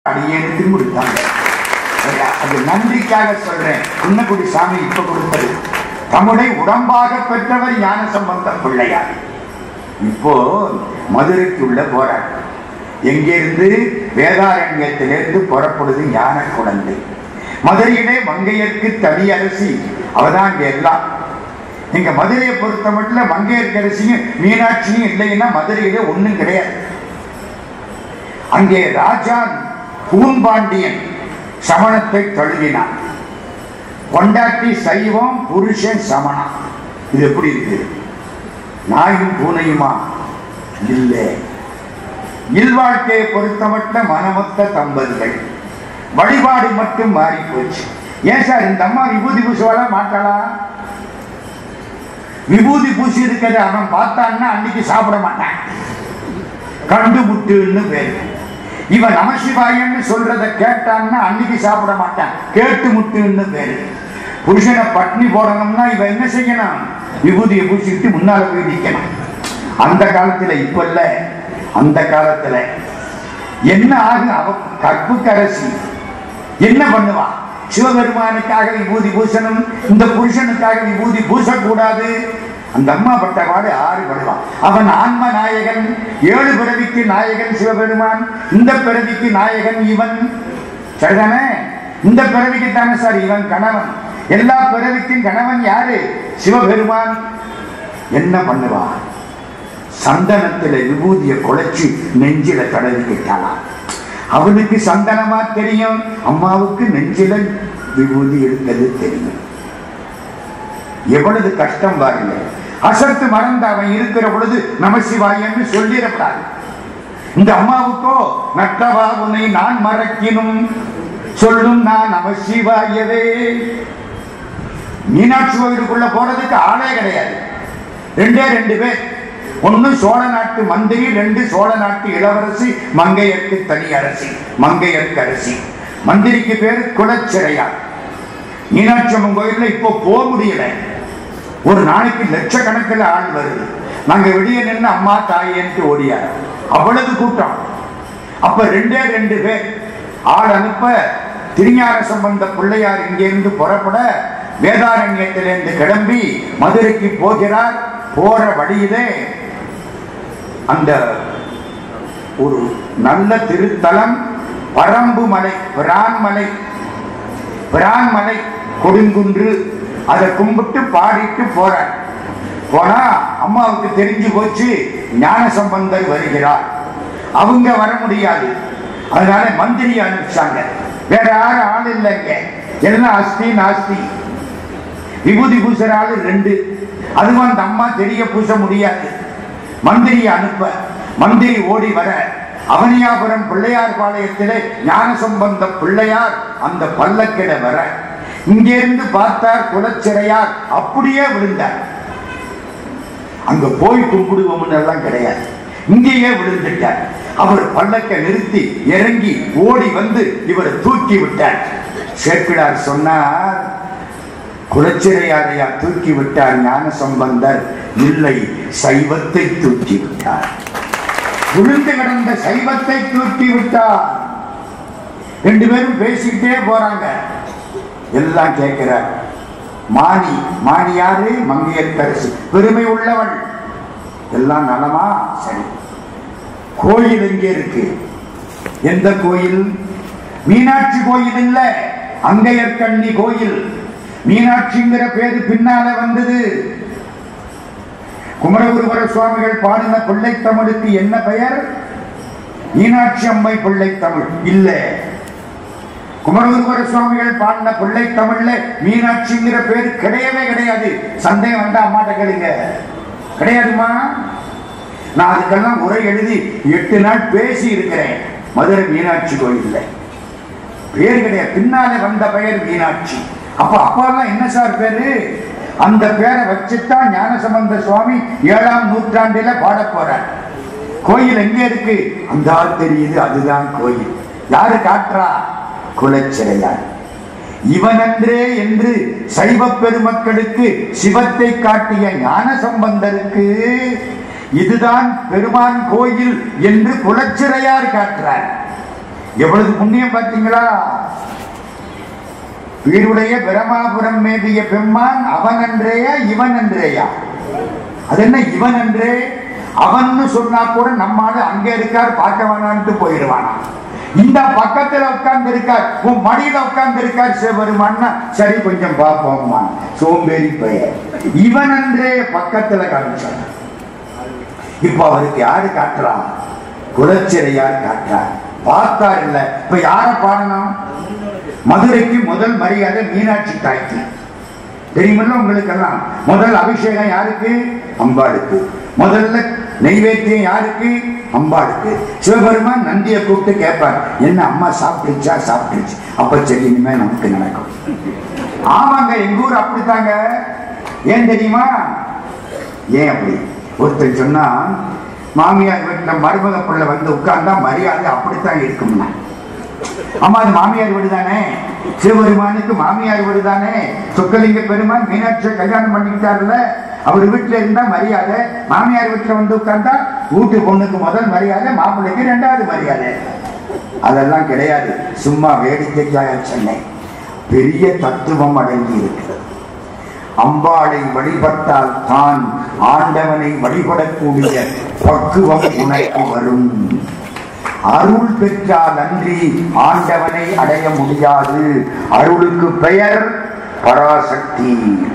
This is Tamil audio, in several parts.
அடியேனுக்கு கொடுத்தாங்க அது நன்றிக்காக சொல்றேன் குன்னக்குடி சாமி இப்ப கொடுத்தது தமிழை உடம்பாக பெற்றவர் ஞான சம்பந்த பிள்ளையார் இப்போ மதுரைக்கு உள்ள போராட்டம் எங்கிருந்து வேதாரண்யத்திலிருந்து புறப்படுது ஞான குழந்தை மதுரையிலே மங்கையர்க்கு தனி அரசி அவதான் இங்க எல்லாம் இங்க மதுரையை பொறுத்த மட்டும் மங்கையர்க்கு அரசியும் மீனாட்சியும் இல்லைன்னா மதுரையிலே ஒண்ணும் கிடையாது அங்கே ராஜான் பூன்பாண்டியன் சமணத்தை தழுவினான் கொண்டாட்டி சைவம் புருஷன் சமணம் இது எப்படி இருக்கு நாயும் பூனையுமா இல்லை இல்வாழ்க்கையை பொறுத்தமட்டும் மனமொத்த தம்பதிகள் வழிபாடு மட்டும் மாறி போச்சு ஏன் சார் இந்த அம்மா விபூதி பூசுவாளா மாட்டாளா விபூதி பூசி இருக்கிறத அவன் பார்த்தான்னா அன்னைக்கு சாப்பிட மாட்டான் கண்டு முட்டுன்னு பேரு இவன் நமசிவாயன்னு சொல்றத கேட்டான்னா அன்னைக்கு சாப்பிட மாட்டான் கேட்டு முட்டுன்னு பேரு புருஷனை பட்னி போடணும்னா இவன் என்ன செய்யணும் விபூதியை பூசிட்டு முன்னால போய் நிக்கணும் அந்த காலத்துல இப்ப இல்ல அந்த காலத்துல என்ன ஆகும் அவ கற்புக்கரசி என்ன பண்ணுவா சிவபெருமானுக்காக விபூதி பூசணும் இந்த புருஷனுக்காக விபூதி பூசக்கூடாது அந்த அம்மா பட்ட பாடு ஆறு படுவான் அவன் ஆன்ம நாயகன் ஏழு பிறவிக்கு நாயகன் சிவபெருமான் இந்த பிறவிக்கு நாயகன் இவன் சரிதானே இந்த பிறவிக்கு தானே சார் இவன் கணவன் எல்லா பிறவிக்கும் கணவன் யாரு சிவபெருமான் என்ன பண்ணுவான் சந்தனத்துல விபூதிய குழைச்சு நெஞ்சில தடவிக்கிட்டாளாம் அவனுக்கு சந்தனமா தெரியும் அம்மாவுக்கு நெஞ்சில விபூதி எடுத்தது தெரியும் எவ்வளவு கஷ்டம் பாருங்க அசத்து மறந்து அவன் இருக்கிற பொழுது நமசிவாயன்னு சொல்லிடக்கூடாது இந்த அம்மாவுக்கோ நட்டவா உன்னை நான் மறக்கினும் சொல்லும் நான் நமசிவாயவே மீனாட்சி கோயிலுக்குள்ள போறதுக்கு ஆளே கிடையாது ரெண்டே ரெண்டு பேர் ஒன்னு சோழ நாட்டு மந்திரி ரெண்டு சோழ நாட்டு இளவரசி மங்கையர்க்கு தனி அரசி மங்கையர்க்கு அரசி மந்திரிக்கு பேரு குலச்சிறையார் மீனாட்சி அம்மன் கோயில்ல இப்போ போக முடியல ஒரு நாளைக்கு லட்சக்கணக்கில் ஆள் வருது நாங்க வெளியே நின்று அம்மா தாயேன்ட்டு ஓடியார் அவ்வளவு கூட்டம் அப்ப ரெண்டே ரெண்டு பேர் ஆள் அனுப்ப திருஞான சம்பந்த பிள்ளையார் இங்கிருந்து புறப்பட வேதாரண்யத்திலிருந்து கிளம்பி மதுரைக்கு போகிறார் போற வழியிலே அந்த ஒரு நல்ல திருத்தலம் பரம்பு மலை பிரான்மலை பிரான்மலை கொடுங்குன்று அதை கும்பிட்டு பாடிட்டு போறார் போனா அம்மாவுக்கு தெரிஞ்சு போச்சு ஞான சம்பந்தர் வருகிறார் அவங்க வர முடியாது அதனால மந்திரி அனுப்பிச்சாங்க வேற யாரும் ஆள் இல்லைங்க எல்லாம் அஸ்தி நாஸ்தி விபூதி பூசுற ஆளு ரெண்டு அதுவும் அந்த அம்மா தெரிய பூச முடியாது மந்திரியை அனுப்ப மந்திரி ஓடி வர அவனியாபுரம் பிள்ளையார் பாளையத்திலே ஞான சம்பந்த பிள்ளையார் அந்த பல்லக்கிட வர இங்கிருந்து பார்த்தார் குலச்சிறையார் அப்படியே விழுந்தார் அங்க போய் கும்பிடுவோம்னு எல்லாம் கிடையாது இங்கேயே விழுந்துட்டார் அவர் பல்லக்க நிறுத்தி இறங்கி ஓடி வந்து இவரை தூக்கி விட்டார் சேக்கிழார் சொன்னார் குலச்சிறையாரையா தூக்கி விட்டார் ஞான சம்பந்தர் இல்லை சைவத்தை தூக்கி விட்டார் விழுந்து கிடந்த சைவத்தை தூக்கி விட்டார் ரெண்டு பேரும் பேசிக்கிட்டே போறாங்க எல்லாம் கேட்கிறார் மாணி மாணி யாரு மங்கையர்கரசி பெருமை உள்ளவள் எல்லாம் நலமா சரி கோயில் எங்கே இருக்கு எந்த கோயில் மீனாட்சி கோயில் இல்ல அங்கையர்கண்ணி கோயில் மீனாட்சிங்கிற பேரு பின்னால வந்தது குமரகுருவர சுவாமிகள் பாடின பிள்ளை தமிழுக்கு என்ன பெயர் மீனாட்சி அம்மை பிள்ளை தமிழ் இல்ல குமரகுருவர சுவாமிகள் பாடின பிள்ளை தமிழ்ல மீனாட்சிங்கிற பேர் கிடையவே கிடையாது சந்தேகம் வந்தா அம்மாட்ட கேளுங்க கிடையாதுமா நான் அதுக்கெல்லாம் உரை எழுதி எட்டு நாள் பேசி இருக்கிறேன் மதுரை மீனாட்சி கோயில்ல பேர் கிடையாது பின்னாலே வந்த பெயர் மீனாட்சி அப்ப அப்பெல்லாம் என்ன சார் பேரு அந்த பேரை வச்சுத்தான் ஞானசம்பந்த சுவாமி ஏழாம் நூற்றாண்டில பாட போறார் கோயில் எங்க இருக்கு அந்த ஆள் தெரியுது அதுதான் கோயில் யாரு காட்டுறா குலச்சிறையார் இவனன்றே என்று சைவ பெருமக்களுக்கு சிவத்தை காட்டிய ஞான சம்பந்தருக்கு இதுதான் பெருமான் கோயில் என்று குலச்சிறையார் காட்டுறார் எவ்வளவு புண்ணியம் பார்த்தீங்களா வீடுடைய பிரமாபுரம் மேதிய பெம்மான் அவன் அன்றேயா இவன் அன்றேயா அது என்ன இவன் அன்றே அவன்னு சொன்னா கூட நம்மால அங்க இருக்கார் பார்க்க வேணான்ட்டு போயிடுவானா இந்த பக்கத்துல உட்கார்ந்து இருக்கார் உன் மடியில உட்கார்ந்து இருக்கார் சிவபெருமான்னா சரி கொஞ்சம் பார்ப்போம்மா சோம்பேறி பெயர் இவன் அன்றே பக்கத்துல காமிச்சார் இப்ப அவருக்கு யாரு காட்டுறான் குலச்சிறையார் காட்டுறார் பார்த்தார் இல்ல இப்ப யார பாடணும் மதுரைக்கு முதல் மரியாதை மீனாட்சி தாய்க்கு தெரியுமில்ல உங்களுக்கு எல்லாம் முதல் அபிஷேகம் யாருக்கு அம்பாளுக்கு முதல்ல நெய்வேத்தியம் யாருக்கு அம்பாளுக்கு சிவபெருமான் நந்தியை கூப்பிட்டு கேட்பார் என்ன அம்மா சாப்பிட்டுச்சா சாப்பிட்டுச்சு அப்ப சரி இனிமே நமக்கு நடக்கும் ஆமாங்க எங்க ஊர் அப்படித்தாங்க ஏன் தெரியுமா ஏன் அப்படி ஒருத்தர் சொன்னா மாமியார் வீட்டுல மருமக பிள்ளை வந்து உட்கார்ந்தா மரியாதை அப்படித்தான் இருக்கும்னா ஆமா அது மாமியார் வீடு தானே சிவபெருமானுக்கு மாமியார் வீடு தானே சொக்கலிங்க பெருமான் மீனாட்சியை கல்யாணம் பண்ணிக்கிட்டாருல்ல அவர் வீட்டுல இருந்தா மரியாதை மாமியார் வீட்டுல வந்து உட்கார்ந்தா வீட்டு பொண்ணுக்கு முதல் மரியாதை மாப்பிள்ளைக்கு ரெண்டாவது மரியாதை அதெல்லாம் கிடையாது சும்மா வேடிக்கைக்காக சொன்னேன் பெரிய தத்துவம் அடங்கி இருக்கிறது அம்பாளை வழிபட்டால் தான் ஆண்டவனை வழிபடக்கூடிய பக்குவம் உனக்கு வரும் அருள் பெற்றால் அன்றி ஆண்டவனை அடைய முடியாது அருளுக்கு பெயர் பராசக்தி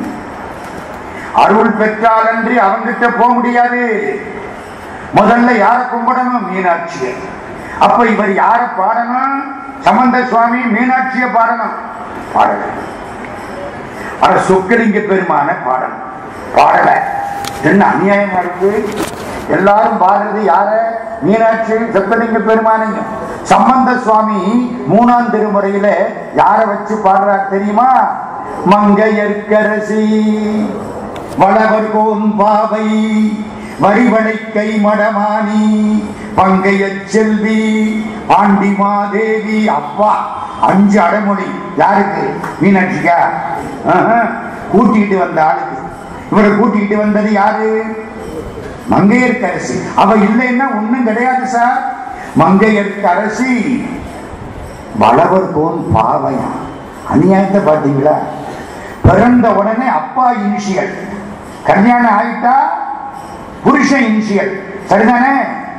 அருள் பெற்றால் அன்றி அவங்கிட்ட போக முடியாது முதல்ல யார கும்பிடணும் மீனாட்சியை அப்ப இவர் யார பாடணும் சம்பந்த சுவாமி மீனாட்சியை பாடணும் பாடல ஆனா சொக்கலிங்க பெருமான பாடணும் பாடல என்ன அநியாயமா இருக்கு எல்லாரும் பாடுறது யார மீனாட்சி சொக்கலிங்க பெருமானையும் சம்பந்த சுவாமி மூணாம் திருமுறையில யார வச்சு பாடுறார் தெரியுமா மங்கையர்க்கரசி வளவர் கோன் பாவை வரிவளை கை மடமானி பங்கைய செல்வி பாண்டிமாதேவி அப்பா அஞ்சு அடைமொழி யாருக்கு மீனாட்சிக்கா ஆஹா. கூட்டிட்டு வந்த ஆளுக்கு இவரை கூட்டிட்டு வந்தது யாரு மங்கையர்க்கரசி அவ இல்லைன்னா ஒண்ணும் கிடையாது சார் மங்கையர்க்கரசி வளவர் கோன் பாவையா அநியாயத்தை பார்த்தீங்களா பிறந்த உடனே அப்பா இனிஷியல் கல்யாணம் ஆயிட்டா புருஷன் இனிஷியல் சரிதானே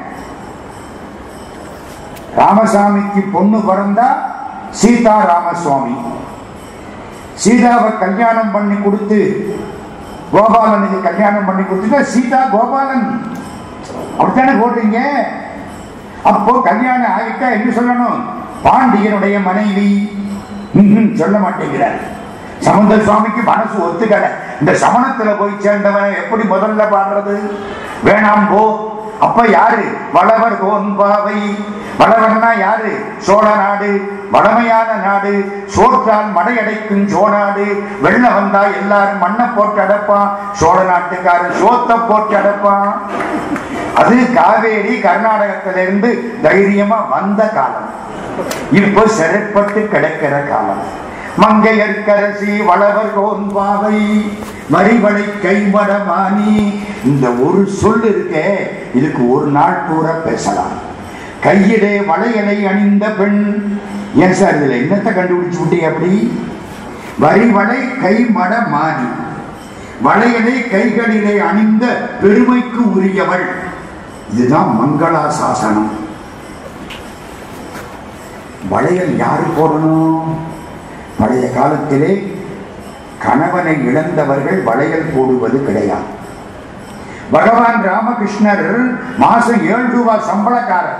ராமசாமிக்கு பொண்ணு பிறந்தா சீதா ராமசுவாமி சீதாவை கல்யாணம் பண்ணி கொடுத்து கோபாலனுக்கு கல்யாணம் பண்ணி கொடுத்துட்டா சீதா கோபாலன் அப்படித்தானே போடுறீங்க அப்போ கல்யாணம் ஆகிட்டா என்ன சொல்லணும் பாண்டியனுடைய மனைவி ம்ஹும், சொல்ல மாட்டேங்கிறார் சமுத்திர சுவாமிக்கு மனசு ஒத்துக்கல இந்த சமணத்துல போய் சேர்ந்தவனை எப்படி முதல்ல பாடுறது வேணாம் போ அப்ப யாரு வளவர் கோன்பாவை வளவர்னா யாரு சோழ நாடு வளமையான நாடு சோற்றால் மடையடைக்கும் சோநாடு வெள்ளம் வந்தா எல்லாரும் மண்ணை போட்டு அடைப்பான் சோழ நாட்டுக்காரன் சோத்தை போட்டு அடைப்பான் அது காவேரி கர்நாடகத்திலிருந்து தைரியமா வந்த காலம் இப்போ சிறைப்பட்டு கிடக்கிற காலம் மங்கையர்க்கரசி வளவர் கோன்பாவை மறிவளை கைமடமானி இந்த ஒரு சொல் இருக்கே இதுக்கு ஒரு நாள் பூரா பேசலாம் கையிலே வளையலை அணிந்த பெண் ஏன் சார் இதுல என்னத்தை கண்டுபிடிச்சு விட்டீங்க அப்படி வரிவளை கைமட மாறி வளையலை கைகளிலே அணிந்த பெருமைக்கு உரியவள் இதுதான் மங்களா சாசனம் வளையல் யாரு போடணும் பழைய காலத்திலே கணவனை இழந்தவர்கள் வளையல் போடுவது கிடையாது பகவான் ராமகிருஷ்ணர் மாசம் ஏழு ரூபாய் சம்பளக்காரர்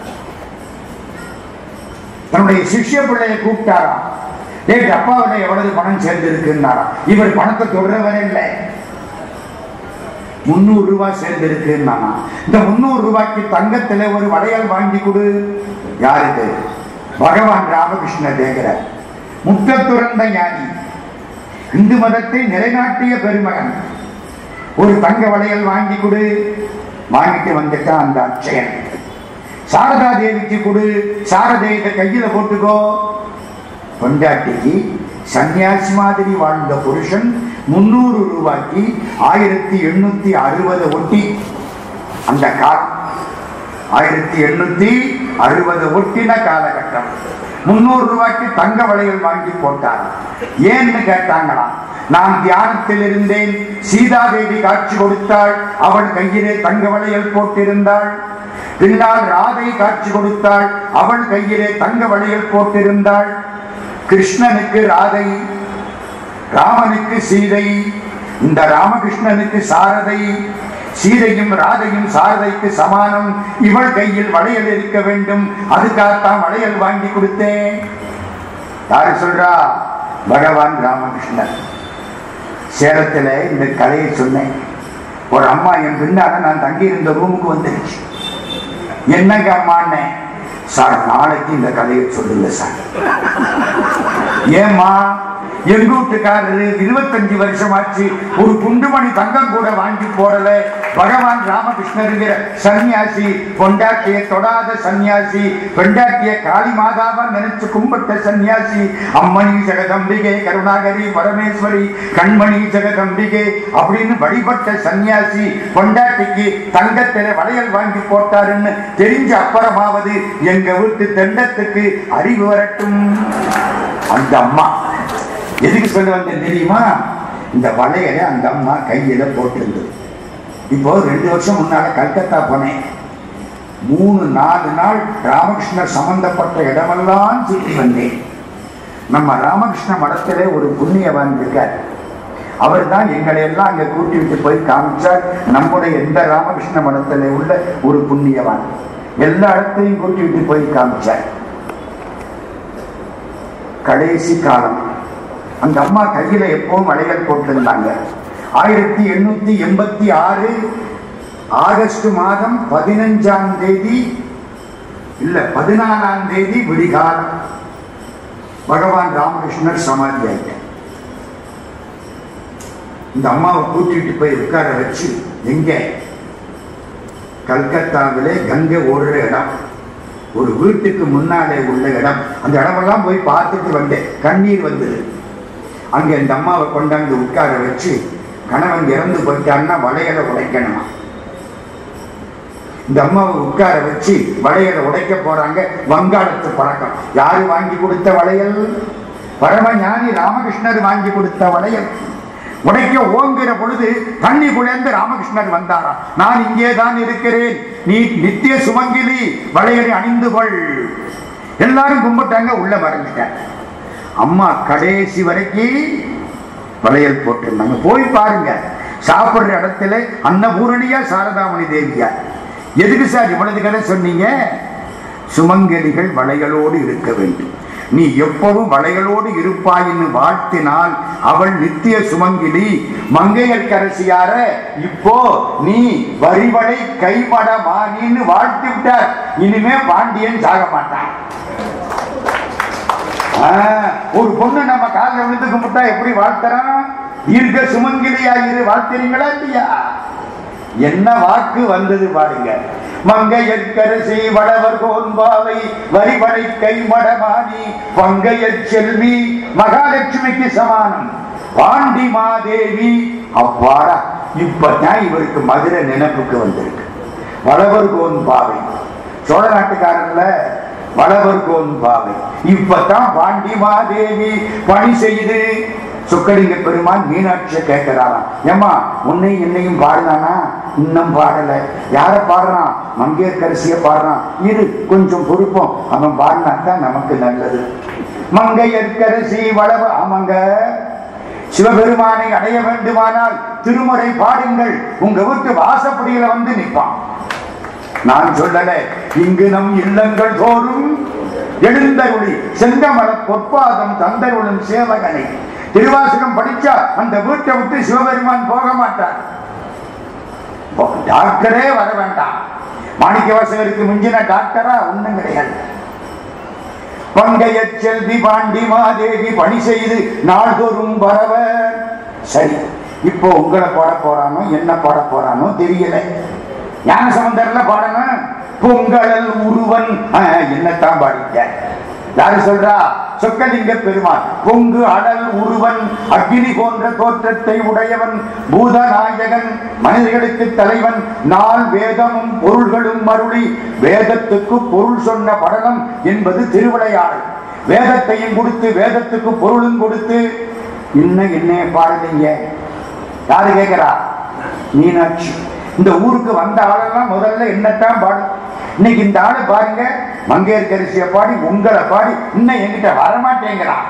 தன்னுடைய சிஷ்ய பிள்ளையை கூப்பிட்டாராம் டேய் அப்பாவில எவ்வளவு பணம் சேர்ந்திருக்குன்னாரா இவர் பணத்தை தொடரவரே இல்லை முன்னூறு ரூபாய் சேர்ந்திருக்குன்னானா இந்த முன்னூறு ரூபாய்க்கு தங்கத்துல ஒரு வளையல் வாங்கி கொடு யாருக்கு பகவான் ராமகிருஷ்ணர் கேட்கிறார் முத்த துறந்த ஞானி இந்து மதத்தை நிலைநாட்டிய பெருமகன் ஒரு தங்க வளையல் வாங்கி கொடு வாங்கிட்டு வந்துட்டான் அந்த அட்சயன் சாரதா தேவிக்கு கொடு சாரதே இதை கையில போட்டுக்கோ பொண்டாட்டிக்கு சன்னியாசி மாதிரி வாழ்ந்த புருஷன் முன்னூறு ரூபாய்க்கு ஆயிரத்தி எண்ணூத்தி அறுபது ஒட்டி அந்த கார் ஆயிரத்தி எண்ணூத்தி அறுபது ஒட்டின காலகட்டம் முன்னூறு ரூபாய்க்கு தங்க வளையல் வாங்கி போட்டார் ஏன்னு கேட்டாங்களாம் நான் தியானத்தில் இருந்தேன் சீதாதேவி காட்சி கொடுத்தாள் அவள் கையிலே தங்க வளையல் போட்டிருந்தாள் பின்னால் ராதை காட்சி கொடுத்தாள் அவள் கையிலே தங்க வளையல் போட்டிருந்தாள் கிருஷ்ணனுக்கு ராதை ராமனுக்கு சீதை இந்த ராமகிருஷ்ணனுக்கு சாரதை சீதையும் ராதையும் சாரதைக்கு சமானம் இவள் கையில் வளையல் இருக்க வேண்டும் அதுக்காகத்தான் வளையல் வாங்கி கொடுத்தேன் யாரு சொல்றா பகவான் ராமகிருஷ்ணன் சேலத்துல இந்த கதையை சொன்னேன் ஒரு அம்மா என் பின்னால நான் தங்கி இருந்த ரூமுக்கு வந்துருச்சு என்னங்க அம்மான்னு சார் நாளைக்கு இந்த கதையை சொல்லுங்க சார் ஏம்மா எங்க வீட்டுக்காரரு இருபத்தஞ்சு வருஷம் ஆச்சு ஒரு குண்டுமணி தங்கம் கூட வாங்கி போடல பகவான் ராமகிருஷ்ணருங்கிற சன்னியாசி பொண்டாட்டிய தொடாத சன்னியாசி பொண்டாட்டிய காளி மாதாவா நினைச்சு கும்பிட்ட சன்னியாசி அம்மணி ஜெகதம்பிகை கருணாகரி பரமேஸ்வரி கண்மணி ஜெகதம்பிகை அப்படின்னு வழிபட்ட சன்னியாசி பொண்டாட்டிக்கு தங்கத்தில வளையல் வாங்கி போட்டாருன்னு தெரிஞ்ச அப்புறமாவது எங்க வீட்டு தெண்டத்துக்கு அறிவு வரட்டும் அந்த அம்மா எதுக்கு சொல்ல வந்தேன் தெரியுமா இந்த வளையலை அந்த அம்மா கையில போட்டிருந்தது இப்போ ரெண்டு வருஷம் முன்னால கல்கத்தா போனேன் மூணு நாலு நாள் ராமகிருஷ்ணர் சம்பந்தப்பட்ட இடமெல்லாம் சுற்றி வந்தேன் நம்ம ராமகிருஷ்ண மடத்திலே ஒரு புண்ணியவான் இருக்கார் அவர் தான் எங்களை எல்லாம் அங்க கூட்டிட்டு போய் காமிச்சார் நம்முடைய எந்த ராமகிருஷ்ண மடத்திலே உள்ள ஒரு புண்ணியவான் எல்லா இடத்தையும் கூட்டிட்டு போய் காமிச்சார் கடைசி காலம் அந்த அம்மா கையில எப்பவும் வளையல் போட்டிருந்தாங்க ஆயிரத்தி எண்ணூத்தி எண்பத்தி ஆறு ஆகஸ்ட் மாதம் பதினஞ்சாம் தேதி இல்ல பதினாலாம் தேதி விடிகாலம் பகவான் ராமகிருஷ்ணர் சமாதி ஆயிட்டார் இந்த அம்மாவை கூட்டிட்டு போய் உட்கார வச்சு எங்க கல்கத்தாவிலே கங்கை ஓடுற இடம் ஒரு வீட்டுக்கு முன்னாலே உள்ள இடம் அந்த இடமெல்லாம் போய் பார்த்துட்டு வந்தேன் கண்ணீர் வந்தது அங்க இந்த அம்மாவை கொண்டாந்து உட்கார வச்சு கணவன் இறந்து போயிட்டான்னா வளையலை உடைக்கணுமா இந்த அம்மாவை உட்கார வச்சு வளையலை உடைக்க போறாங்க வங்காளத்து பழக்கம் யாரு வாங்கி கொடுத்த வளையல் பரமஞானி ராமகிருஷ்ணர் வாங்கி கொடுத்த வளையல் உடைக்க ஓங்குற பொழுது தண்ணி குழந்து ராமகிருஷ்ணர் வந்தாரா நான் இங்கே தான் இருக்கிறேன் நீ நித்திய சுமங்கிலி வளையலை அணிந்து கொள் எல்லாரும் கும்பிட்டாங்க உள்ள மறந்துட்டேன் அம்மா கடைசி வரைக்கும் வளையல் போட்டிருந்தாங்க போய் பாருங்க சாப்பிடுற இடத்துல அன்னபூரணியா சாரதாமணி தேவியா எதுக்கு சார் இவ்வளவு கதை சொன்னீங்க சுமங்கலிகள் வளையலோடு இருக்க வேண்டும் நீ எப்பவும் வளையலோடு இருப்பாயின்னு வாழ்த்தினால் அவள் நித்திய சுமங்கிலி மங்கையர்க்கரசியார இப்போ நீ வரிவளை கைமட மானின்னு வாழ்த்தி விட்டார் இனிமே பாண்டியன் சாக மாட்டான் ஆஹ், ஒரு பொண்ணு நம்ம காலில் விழுந்து கும்பிட்டா எப்படி வாழ்த்துறான் இருக்க சுமங்கிலியா இரு வாழ்த்துறீங்களா இல்லையா என்ன வாக்கு வந்தது பாருங்க மங்கையற்கரசி வளவர் கோன்பாவை வரிவடை கைமடமானி பங்கையற் செல்வி மகாலட்சுமிக்கு சமானம் பாண்டி மாதேவி அவ்வாறா இப்பதான் இவருக்கு மதுரை நினைப்புக்கு வந்திருக்கு வளவர் கோன்பாவை சோழ நாட்டுக்காரர்ல வளவர் கோன்பாவை இப்பதான் பாண்டி மாதேவி பணி செய்து சுக்கலிங்க பெருமான் மீனாட்சியை கேட்கிறாராம் ஏம்மா உன்னையும் என்னையும் பாடுனானா இன்னும் பாடல யார பாடுறான் மங்கையர்கரசிய பாடுறான் இரு கொஞ்சம் பொறுப்போம் அவன் பாடினா தான் நமக்கு நல்லது மங்கையர்கரசி வளவ ஆமாங்க சிவபெருமானை அடைய வேண்டுமானால் திருமுறை பாடுங்கள் உங்க வீட்டு வாசப்படியில வந்து நிற்பான் நான் சொல்லல இங்கு நம் இல்லங்கள் தோறும் எழுந்தருளி செங்கமல பொற்பாதம் தந்தருளும் சேவகனை திருவாசகம் படிச்சா அந்த வீட்டை விட்டு சிவபெருமான் போக மாட்டார் டாக்டரே வர வேண்டாம் மாணிக்க வாசகருக்கு மிஞ்சின டாக்டரா ஒண்ணும் கிடையாது பங்கைய செல்வி பாண்டி மாதேவி பணி செய்து நாள்தோறும் வரவ சரி இப்போ உங்களை பாட போறானோ என்ன பாட போறானோ தெரியல ஞான சம்பந்தர்ல பாடணும் பொங்கலல் உருவன் ஆ, என்னத்தான் பாடிட்ட யாரு சொல்றா சொக்கலிங்க பெருமான் பொங்கு அடல் உருவன் அக்னி போன்ற தோற்றத்தை உடையவன் பூதநாயகன் மனிதர்களுக்கு தலைவன் நாள் வேதமும் பொருள்களும் மருளி வேதத்துக்கு பொருள் சொன்ன படலம் என்பது திருவிளையாடல் வேதத்தையும் கொடுத்து வேதத்துக்கு பொருளும் கொடுத்து இன்னும் என்ன பாடுறீங்க யாரு கேட்கிறா மீனாட்சி இந்த ஊருக்கு வந்த ஆளெல்லாம் முதல்ல என்னத்தான் பாடும் இன்னைக்கு இந்த ஆளு பாருங்க மங்கையர்கரிசிய பாடி உங்களை பாடி இன்னும் என்கிட்ட வரமாட்டேங்கிறான்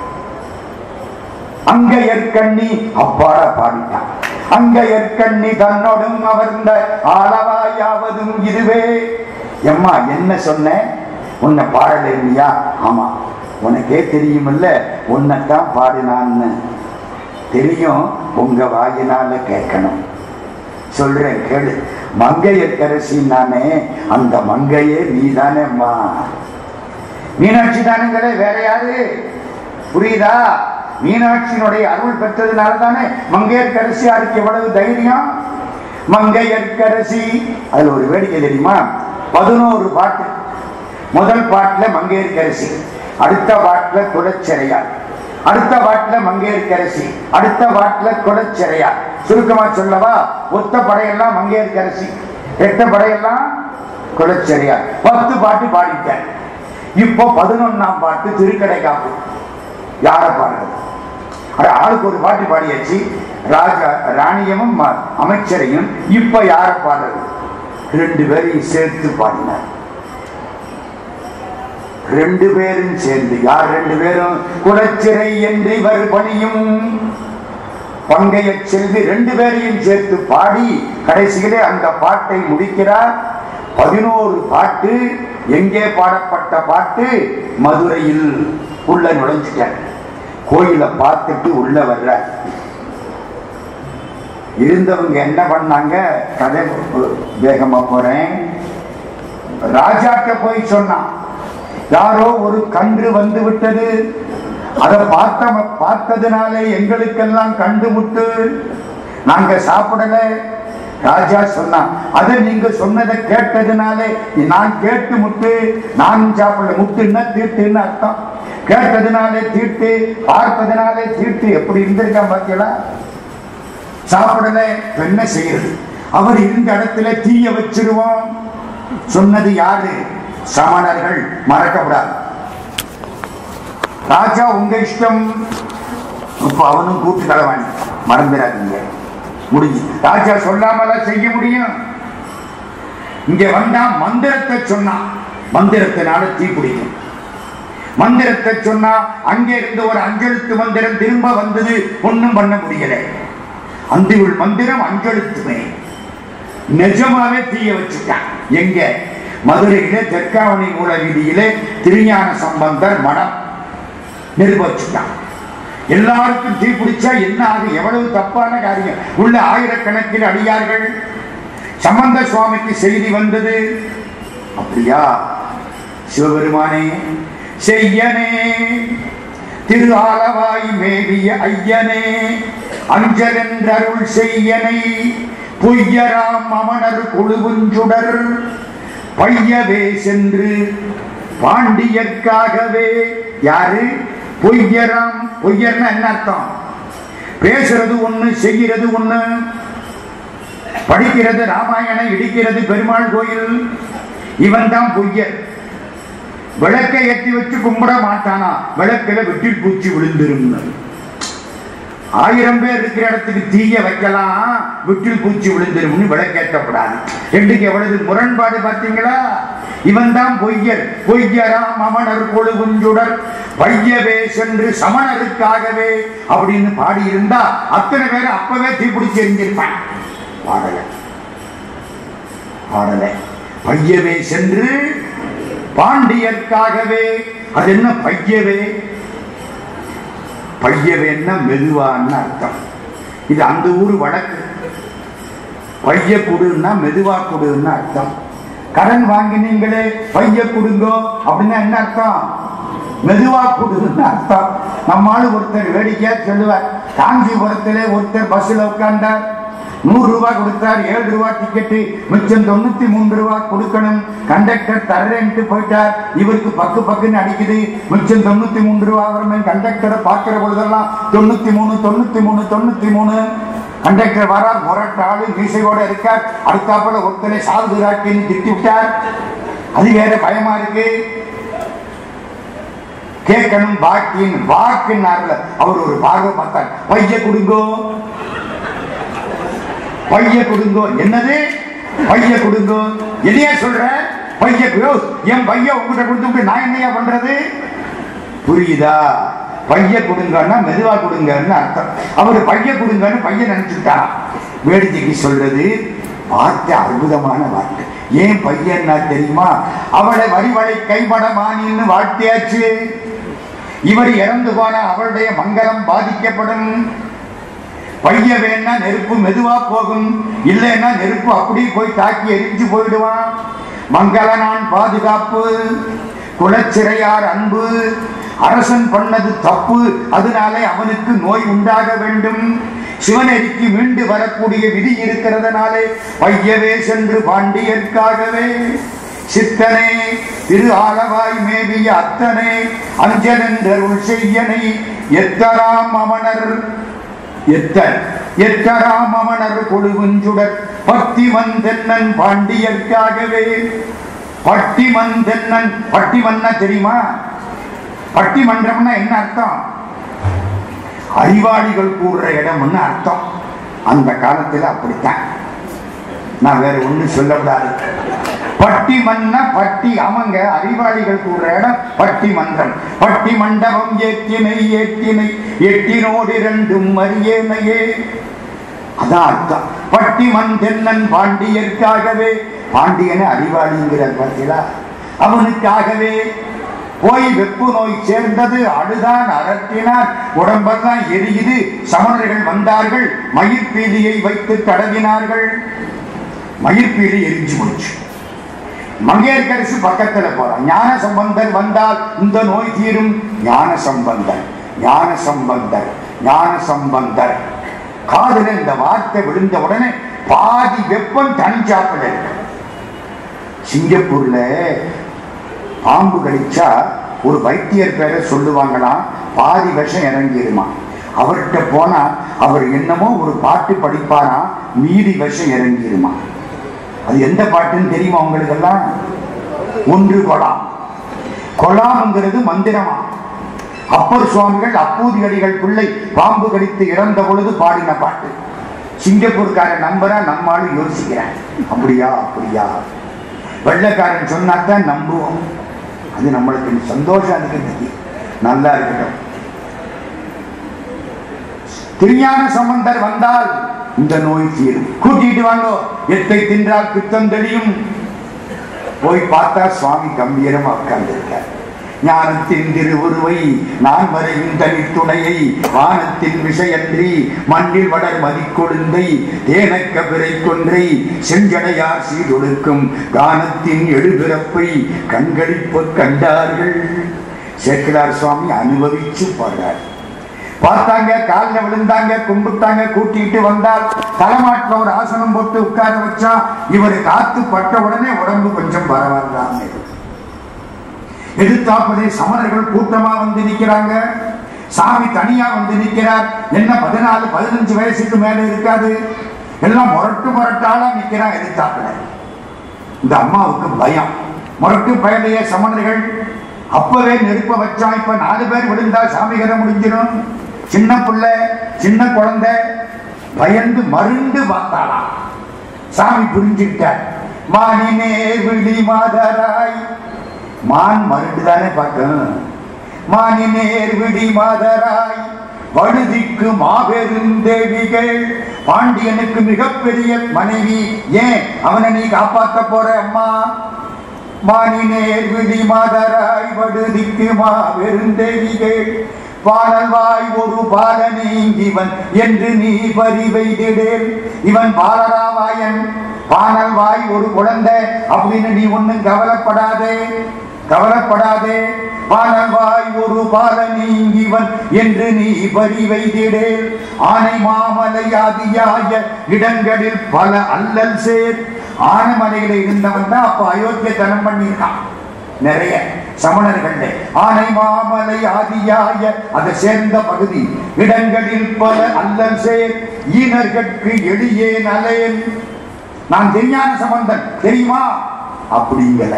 அங்கையற்கண்ணி அப்பாட பாடிட்டான் அங்கையற்கண்ணி தன்னோடும் அமர்ந்த ஆளவாயாவதும் இதுவே எம்மா என்ன சொன்ன உன்னை பாடல இல்லையா ஆமா உனக்கே தெரியுமில்ல உன்னைத்தான் பாடினான்னு தெரியும் உங்க வாயினால கேட்கணும் சொல்றேன் கேளு மங்கையற்கரசி நானே அந்த மங்கையே நீ தானேம்மா மீனாட்சி தானுங்களே வேற யாரு புரியுதா மீனாட்சியினுடைய அருள் பெற்றதுனால தானே மங்கையற்கரசியாருக்கு எவ்வளவு தைரியம் மங்கையற்கரசி அதுல ஒரு வேடிக்கை தெரியுமா பதினோரு பாட்டு முதல் பாட்டுல மங்கையர்கரசி அடுத்த பாட்டுல குலச்சிறையார் அடுத்த பாட்டுல மங்கையர்கரசி அடுத்த பாட்டுல குலச்சிறையார் சுருக்கமா சொல்லவா ஒத்த படையெல்லாம் மங்கையர்கரசி எட்ட படையெல்லாம் குலச்சிறையார் பத்து பாட்டு பாடிட்டேன் இப்போ பதினொன்னாம் பாட்டு திருக்கடை காப்பு யார பாடுறது அட ஆளுக்கு ஒரு பாட்டு பாடியாச்சு ராஜா ராணியமும் ம- அமைச்சரையும் இப்ப யார பாடுறது ரெண்டு பேரையும் சேர்த்து பாடினார் ரெண்டு பேரும் சேர்ந்து யார் ரெண்டு பேரும் குலச்சிறை என்று இவர் பணியும் பங்கைய செல்வி ரெண்டு பேரையும் சேர்த்து பாடி கடைசியிலே அந்த பாட்டை முடிக்கிறார் பதினோரு பாட்டு எங்கே பாடப்பட்ட பாட்டு மதுரையில் உள்ள நுழைஞ்சிட்டார் கோயிலை பார்த்துட்டு உள்ள வர்றார் இருந்தவங்க என்ன பண்ணாங்க கதை வேகமா போறேன் ராஜாட்ட போய் சொன்னான் யாரோ ஒரு கன்று வந்து விட்டது அதை பார்த்த பார்த்ததுனாலே எங்களுக்கெல்லாம் கண்டு முட்டு நாங்க சாப்பிடல ராஜா சொன்னான் அதை நீங்க சொன்னதை கேட்டதுனாலே நான் கேட்டு முட்டு நான் சாப்பிடல முட்டுன்னா தீட்டுன்னு அர்த்தம் கேட்டதுனாலே தீட்டு பார்த்ததுனாலே தீட்டு எப்படி இருந்திருக்கான் பாத்தீங்களா சாப்பிடல இப்ப என்ன செய்யறது அவர் இருந்த இடத்துல தீய வச்சிருவோம் சொன்னது யாரு சமணர்கள் மறக்கப்படாது ராஜா உங்க இஷ்டம் இப்ப அவனும் கூட்டு தலைவாணி மறந்துடாதீங்க முடிஞ்சு ராஜா சொல்லாமல செய்ய முடியும் இங்க வந்தா மந்திரத்தை சொன்னான் மந்திரத்தினால தீ பிடிக்கும் மந்திரத்தை சொன்னா அங்கே இருந்து ஒரு அஞ்செழுத்து மந்திரம் திரும்ப வந்தது ஒண்ணும் பண்ண முடியல அந்திவுள் மந்திரம் அஞ்செழுத்துமே நிஜமாவே தீய வச்சுட்டான் எங்க மதுரையிலே தெற்காவணி மூல வீதியிலே திருஞான சம்பந்தர் மடம் நெருப்பு வச்சுட்டான் எல்லாருக்கும் தீ பிடிச்சா என்ன ஆகும் எவ்வளவு தப்பான காரியம் உள்ள ஆயிரக்கணக்கில் அடியார்கள் சம்பந்த சுவாமிக்கு செய்தி வந்தது அப்படியா சிவபெருமானே செய்யனே திரு ஆலவாய் மேவிய ஐயனே அஞ்சலென்றருள் செய்யனை பொய்யராம் அமணர் குழுவுஞ்சுடர் பையவே சென்று பாண்டியர்க்காகவே யாரு பொய்யராம் பொய்யர்னா என்ன அர்த்தம் பேசுறது ஒண்ணு செய்கிறது ஒண்ணு படிக்கிறது ராமாயணம் இடிக்கிறது பெருமாள் கோயில் இவன் தான் பொய்யர் விளக்கை ஏற்றி வச்சு கும்பிட மாட்டானா விளக்கில வெட்டில் பூச்சி விழுந்துரும் ஆயிரம் பேர் இருக்கிற இடத்துக்கு தீய வைக்கலாம் விட்டில் பூச்சி விழுந்துரும்னு விளக்கேற்றப்படாது ரெண்டுக்கு எவ்வளவு முரண்பாடு பார்த்தீங்களா இவன் தான் பொய்யர் பொய்யராம் அமணர் கொழுகுஞ்சுடர் பையவே சென்று சமணருக்காகவே அப்படின்னு பாடி இருந்தா அத்தனை பேர் அப்பவே தீப்பிடிச்சு எரிஞ்சிருப்பான் பாடல பாடல பையவே சென்று பாண்டியர்க்காகவே அது என்ன பையவே பையவேன்னா மெதுவான்னு அர்த்தம் இது அந்த ஊர் வழக்கு பைய குடுன்னா மெதுவா குடுன்னு அர்த்தம் கடன் வாங்கினீங்களே பைய குடுங்கோ அப்படின்னா என்ன அர்த்தம் மெதுவா குடுன்னு அர்த்தம் நம்மால ஒருத்தர் வேடிக்கையா சொல்லுவார் காஞ்சிபுரத்திலே ஒருத்தர் பஸ்ல உட்கார்ந்தார் நூறு ரூபாய் கொடுத்தார் ஏழு ரூபாய் டிக்கெட்டு மிச்சம் தொண்ணூத்தி மூன்று ரூபாய் கொடுக்கணும் கண்டக்டர் தர்றேன்ட்டு போயிட்டார் இவருக்கு பக்கு பக்குன்னு அடிக்குது மிச்சம் தொண்ணூத்தி மூன்று ரூபாய் வரணும் கண்டக்டரை பார்க்கிற பொழுதெல்லாம் தொண்ணூத்தி மூணு தொண்ணூத்தி மூணு தொண்ணூத்தி மூணு கண்டக்டர் வரார் முரட்டு ஆளு மீசையோட இருக்கார் அடுத்தாப்புல ஒருத்தனை சாவுகிறாட்டின்னு திட்டி விட்டார் அது வேற பயமா இருக்கு கேட்கணும் பாக்கின்னு வாக்குன்னார்ல அவர் ஒரு பார்வை பார்த்தார் பைய கொடுங்கோ பைய கொடுங்கோ என்னது பைய கொடுங்கோ என்னையா சொல்ற பைய கொடு. என் பைய உங்ககிட்ட கொடுத்து நான் என்னையா பண்றது புரியுதா பைய கொடுங்கன்னா மெதுவா கொடுங்கன்னு அர்த்தம் அவர் பைய கொடுங்கன்னு பையன் நினைச்சுட்டான் வேடிக்கைக்கு சொல்றது வார்த்தை அற்புதமான வார்த்தை ஏன் பையன்னா தெரியுமா அவளை வரிவளை கைமடமானின்னு வாழ்த்தியாச்சு இவர் இறந்து போனா அவளுடைய மங்களம் பாதிக்கப்படும் பைய வேணா நெருப்பு மெதுவா போகும் இல்லைன்னா நெருப்பு அப்படியே போய் தாக்கி எரிஞ்சு போயிடுவான் மங்கள நான் பாதுகாப்பு குலச்சிறையார் அன்பு அரசன் பண்ணது தப்பு அதனாலே அவனுக்கு நோய் உண்டாக வேண்டும் சிவனெறிக்கு மீண்டு வரக்கூடிய விதி இருக்கிறதுனாலே பையவே சென்று பாண்டியர்க்காகவே சித்தனே திரு ஆலவாய் மேவிய அத்தனே அஞ்சலென்றருள் செய்யனை எத்தராம் அமணர் எத்தர் எத்தராம் அமணர் கொழுவுஞ்சுடர் பக்திமன் தென்னன் பாண்டியர்க்காகவே பட்டிமன் தென்னன் பட்டிமன்னா தெரியுமா பட்டிமன்றம்னா என்ன அர்த்தம் அறிவாளிகள் கூடுற இடம்னு அர்த்தம் அந்த காலத்துல அப்படித்தான் நான் வேற ஒண்ணும் சொல்லக்கூடாது பட்டி மன்ன பட்டி அவங்க அறிவாளிகள் கூடுற இடம் பட்டி மன்றம் பட்டி மண்டபம் ஏற்றினை ஏற்றினை எட்டினோடு இரண்டும் அரியேனையே அதான் அர்த்தம் பட்டி மண் தென்னன் பாண்டியர்க்காகவே பாண்டியனை அறிவாளிங்கிறார் பார்த்தீங்களா அவனுக்காகவே போய் வெப்பு நோய் சேர்ந்தது அழுதான் அரட்டினான் உடம்பெல்லாம் எரியுது சமணர்கள் வந்தார்கள் மயிர்பீலியை வைத்து தடவினார்கள் மயிர்பீலி எரிஞ்சு போச்சு மங்கையர்கரசு பக்கத்துல போறான் ஞான சம்பந்தர் வந்தால் இந்த நோய் தீரும் ஞான சம்பந்தர் ஞான சம்பந்தர் ஞான சம்பந்தர் காதுல இந்த வார்த்தை விழுந்த உடனே பாதி வெப்பம் தனிச்சாப்பிட இருக்கு சிங்கப்பூர்ல பாம்பு கடிச்சா ஒரு வைத்தியர் பேரை சொல்லுவாங்களாம் பாதி விஷம் இறங்கிடுமா அவர்கிட்ட போனா அவர் என்னமோ ஒரு பாட்டு படிப்பாராம் மீதி விஷம் இறங்கிடுமா அது எந்த பாட்டுன்னு தெரியுமா உங்களுக்கு எல்லாம் ஒன்று கொலாம் கொலாம்ங்கிறது மந்திரமா அப்பர் சுவாமிகள் அப்பூதி அடிகள் பிள்ளை பாம்பு கடித்து இறந்த பொழுது பாடின பாட்டு சிங்கப்பூர்காரன் நம்புறா நம்மாலும் யோசிக்கிறேன் அப்படியா அப்படியா வெள்ளக்காரன் சொன்னாத்தான் நம்புவோம் அது நம்மளுக்கு சந்தோஷம் அதுக்கு நல்லா இருக்கட்டும் திருஞான சம்பந்தர் வந்தால் இந்த நோய் தீரும் கூட்டிட்டு வாங்கோ எத்தை தின்றால் பித்தம் தெளியும் போய் பார்த்தா சுவாமி கம்பீரமா உட்கார்ந்திருக்கார் ஞானத்தின் திருவுருவை நான் வரையும் தனித்துணையை வானத்தின் விஷயன்றி மண்ணில் வளர் மதிக்கொழுந்தை தேனக்க பிறை கொன்றை செஞ்சடையார் சீதொடுக்கும் கானத்தின் எழுபிறப்பை கண்களிப்ப கண்டார்கள் சேக்கிரார் சுவாமி அனுபவிச்சு பாடுறார் பார்த்தாங்க காலில் விழுந்தாங்க கும்பிட்டாங்க கூட்டிட்டு வந்தால் தலைமாட்டில் ஒரு ஆசனம் போட்டு உட்கார வச்சா இவர் காத்து பட்ட உடனே உடம்பு கொஞ்சம் பரவாயில்லாம எதிர்த்தாப்பதே சமணர்கள் கூட்டமா வந்து நிக்கிறாங்க சாமி தனியா வந்து நிக்கிறார் என்ன பதினாலு பதினஞ்சு வயசுக்கு மேல இருக்காது எல்லாம் முரட்டு முரட்டாளா நிக்கிறா எதிர்த்தாப்புல இந்த அம்மாவுக்கு பயம் முரட்டு பயலைய சமணர்கள் அப்பவே நெருப்ப வச்சா இப்ப நாலு பேர் விழுந்தா சாமிகரை முடிஞ்சிடும் சின்ன புள்ள சின்ன குழந்தை பயந்து மருண்டு பார்த்தாளாம் சாமி புரிஞ்சுக்கிட்டார் மானினே விழி மாதராய் மான் மருண்டு தானே பார்க்கணும் மானினேர் விழி மாதராய் வழுதிக்கு மாபெரும் தேவிகள் பாண்டியனுக்கு மிகப்பெரிய மனைவி ஏன் அவனை நீ காப்பாத்த போற அம்மா மானினேர் விழி மாதராய் வடுதிக்கு மாபெரும் தேவிகள் பாடல்வாய் ஒரு பாலனீங்கிவன் என்று நீ பறிவைதிடேல் இவன் பாலராவாயன் பானல்வாய் ஒரு குழந்தை அப்படின்னு நீ ஒண்ணும் கவலைப்படாதே கவலைப்படாதே பாலவாய் ஒரு பால நீங்கிவன் என்று நீ பறி வைத்திடேல் ஆனை மாமலை ஆதியாய இடங்களில் பல அல்லல் சேர் ஆனைமலையில இருந்தவன் தான் அப்ப அயோத்தியத்தனம் பண்ணியிருக்கான் நிறைய சமணர்கள் ஆனை மாமலை ஆதியாய அதை சேர்ந்த பகுதி இடங்களில் பல அல்லல் சேர் ஈனர்கட்கு எளியே நலேன் நான் தெரியான சம்பந்தன் தெரியுமா அப்படிங்கல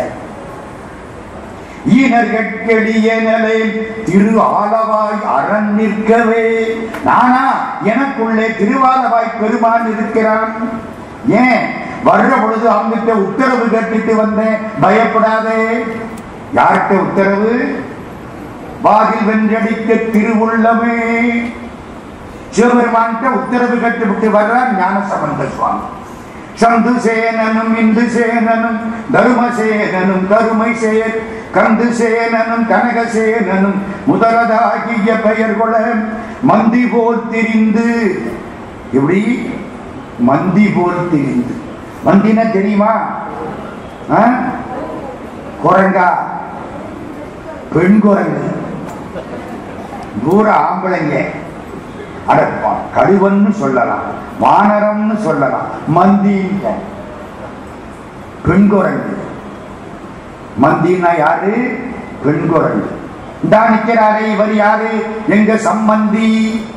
ஈனர்கட்கெளிய நிலையில் திரு ஆலவாய் அரண் நிற்கவே நானா எனக்குள்ளே திருவாலவாய் பெருமான் இருக்கிறான் ஏன் வர்ற பொழுது அவங்கிட்ட உத்தரவு கேட்டுட்டு வந்தேன் பயப்படாதே யார்கிட்ட உத்தரவு வாதில் வென்றடிக்க திருவுள்ளமே சிவபெருமான்கிட்ட உத்தரவு கேட்டு விட்டு வர்றார் ஞானசம்பந்த சுவாமி சந்து சேனனும் இந்து சேனனும் தருமசேனனும் கருமை சேர் கந்து சேனனும் கனகசேனனும் முதலதாகிய பெயர் கொள மந்தி போல் திரிந்து எப்படி மந்தி போல் திரிந்து மந்தினா தெரியுமா ஆ? குரங்கா பெண் குரங்கு தூர ஆம்பளைங்க அடப்பா கடுவன்னு சொல்லலாம் வானரம்னு சொல்லலாம் மந்திங்க பெண் குரங்கு மந்தினா யாரு பெண் குரங்கு இந்தா நிக்கிறாரே இவர் யாரு எங்க சம்பந்தி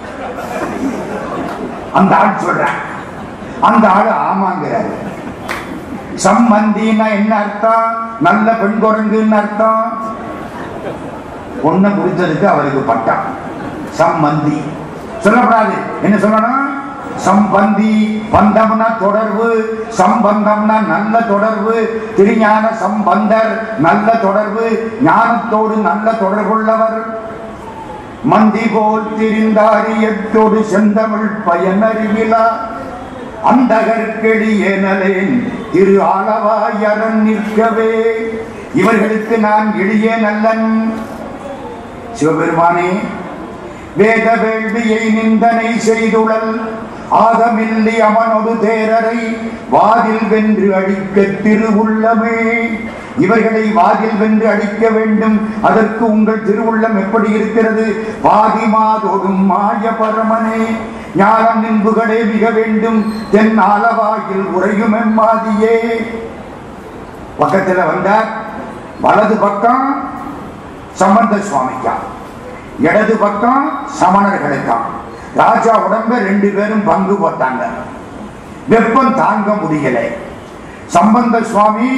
அந்த ஆள் சொல்றான் அந்த ஆள் ஆமாங்கிறாரு சம்பந்தின்னா என்ன அர்த்தம் நல்ல பெண் குரங்குன்னு அர்த்தம் பொண்ணை குறித்ததுக்கு அவருக்கு பட்டம் சம்பந்தி சொல்லப்படாது என்ன சொல்லணும் சம்பந்தி பந்தம்னா தொடர்பு சம்பந்தம்னா நல்ல தொடர்பு திருஞான சம்பந்தர் நல்ல தொடர்பு ஞானத்தோடு நல்ல தொடர்புள்ளவர் மந்தி போல் திரிந்தாரியத்தோடு செந்தமிழ் பயனறிவிலா அந்தகற்கெளியேனலேன் திரு ஆளவாயரன் நிற்கவே இவர்களுக்கு நான் எளிய நல்லன் சிவபெருமானே வேத வேள்வியை நிந்தனை செய்துழல் ஆதமில்லி அவனொடு தேரரை வாதில் வென்று அடிக்க திருவுள்ளமே இவர்களை வாதில் வென்று அடிக்க வேண்டும் அதற்கு உங்கள் திருவுள்ளம் எப்படி இருக்கிறது பாதி மாதோடும் மாய பரமனே ஞானம் நின்புகளே மிக வேண்டும் தென் ஆலவாயில் உறையும் எம்மாதியே பக்கத்துல வந்தார் வலது பக்கம் சம்பந்த சுவாமிக்கா இடது பக்கம் சமணர்களுக்காம் ராஜா உடம்ப ரெண்டு பேரும் பங்கு போட்டாங்க வெப்பம் தாங்க முடியல சம்பந்த சுவாமி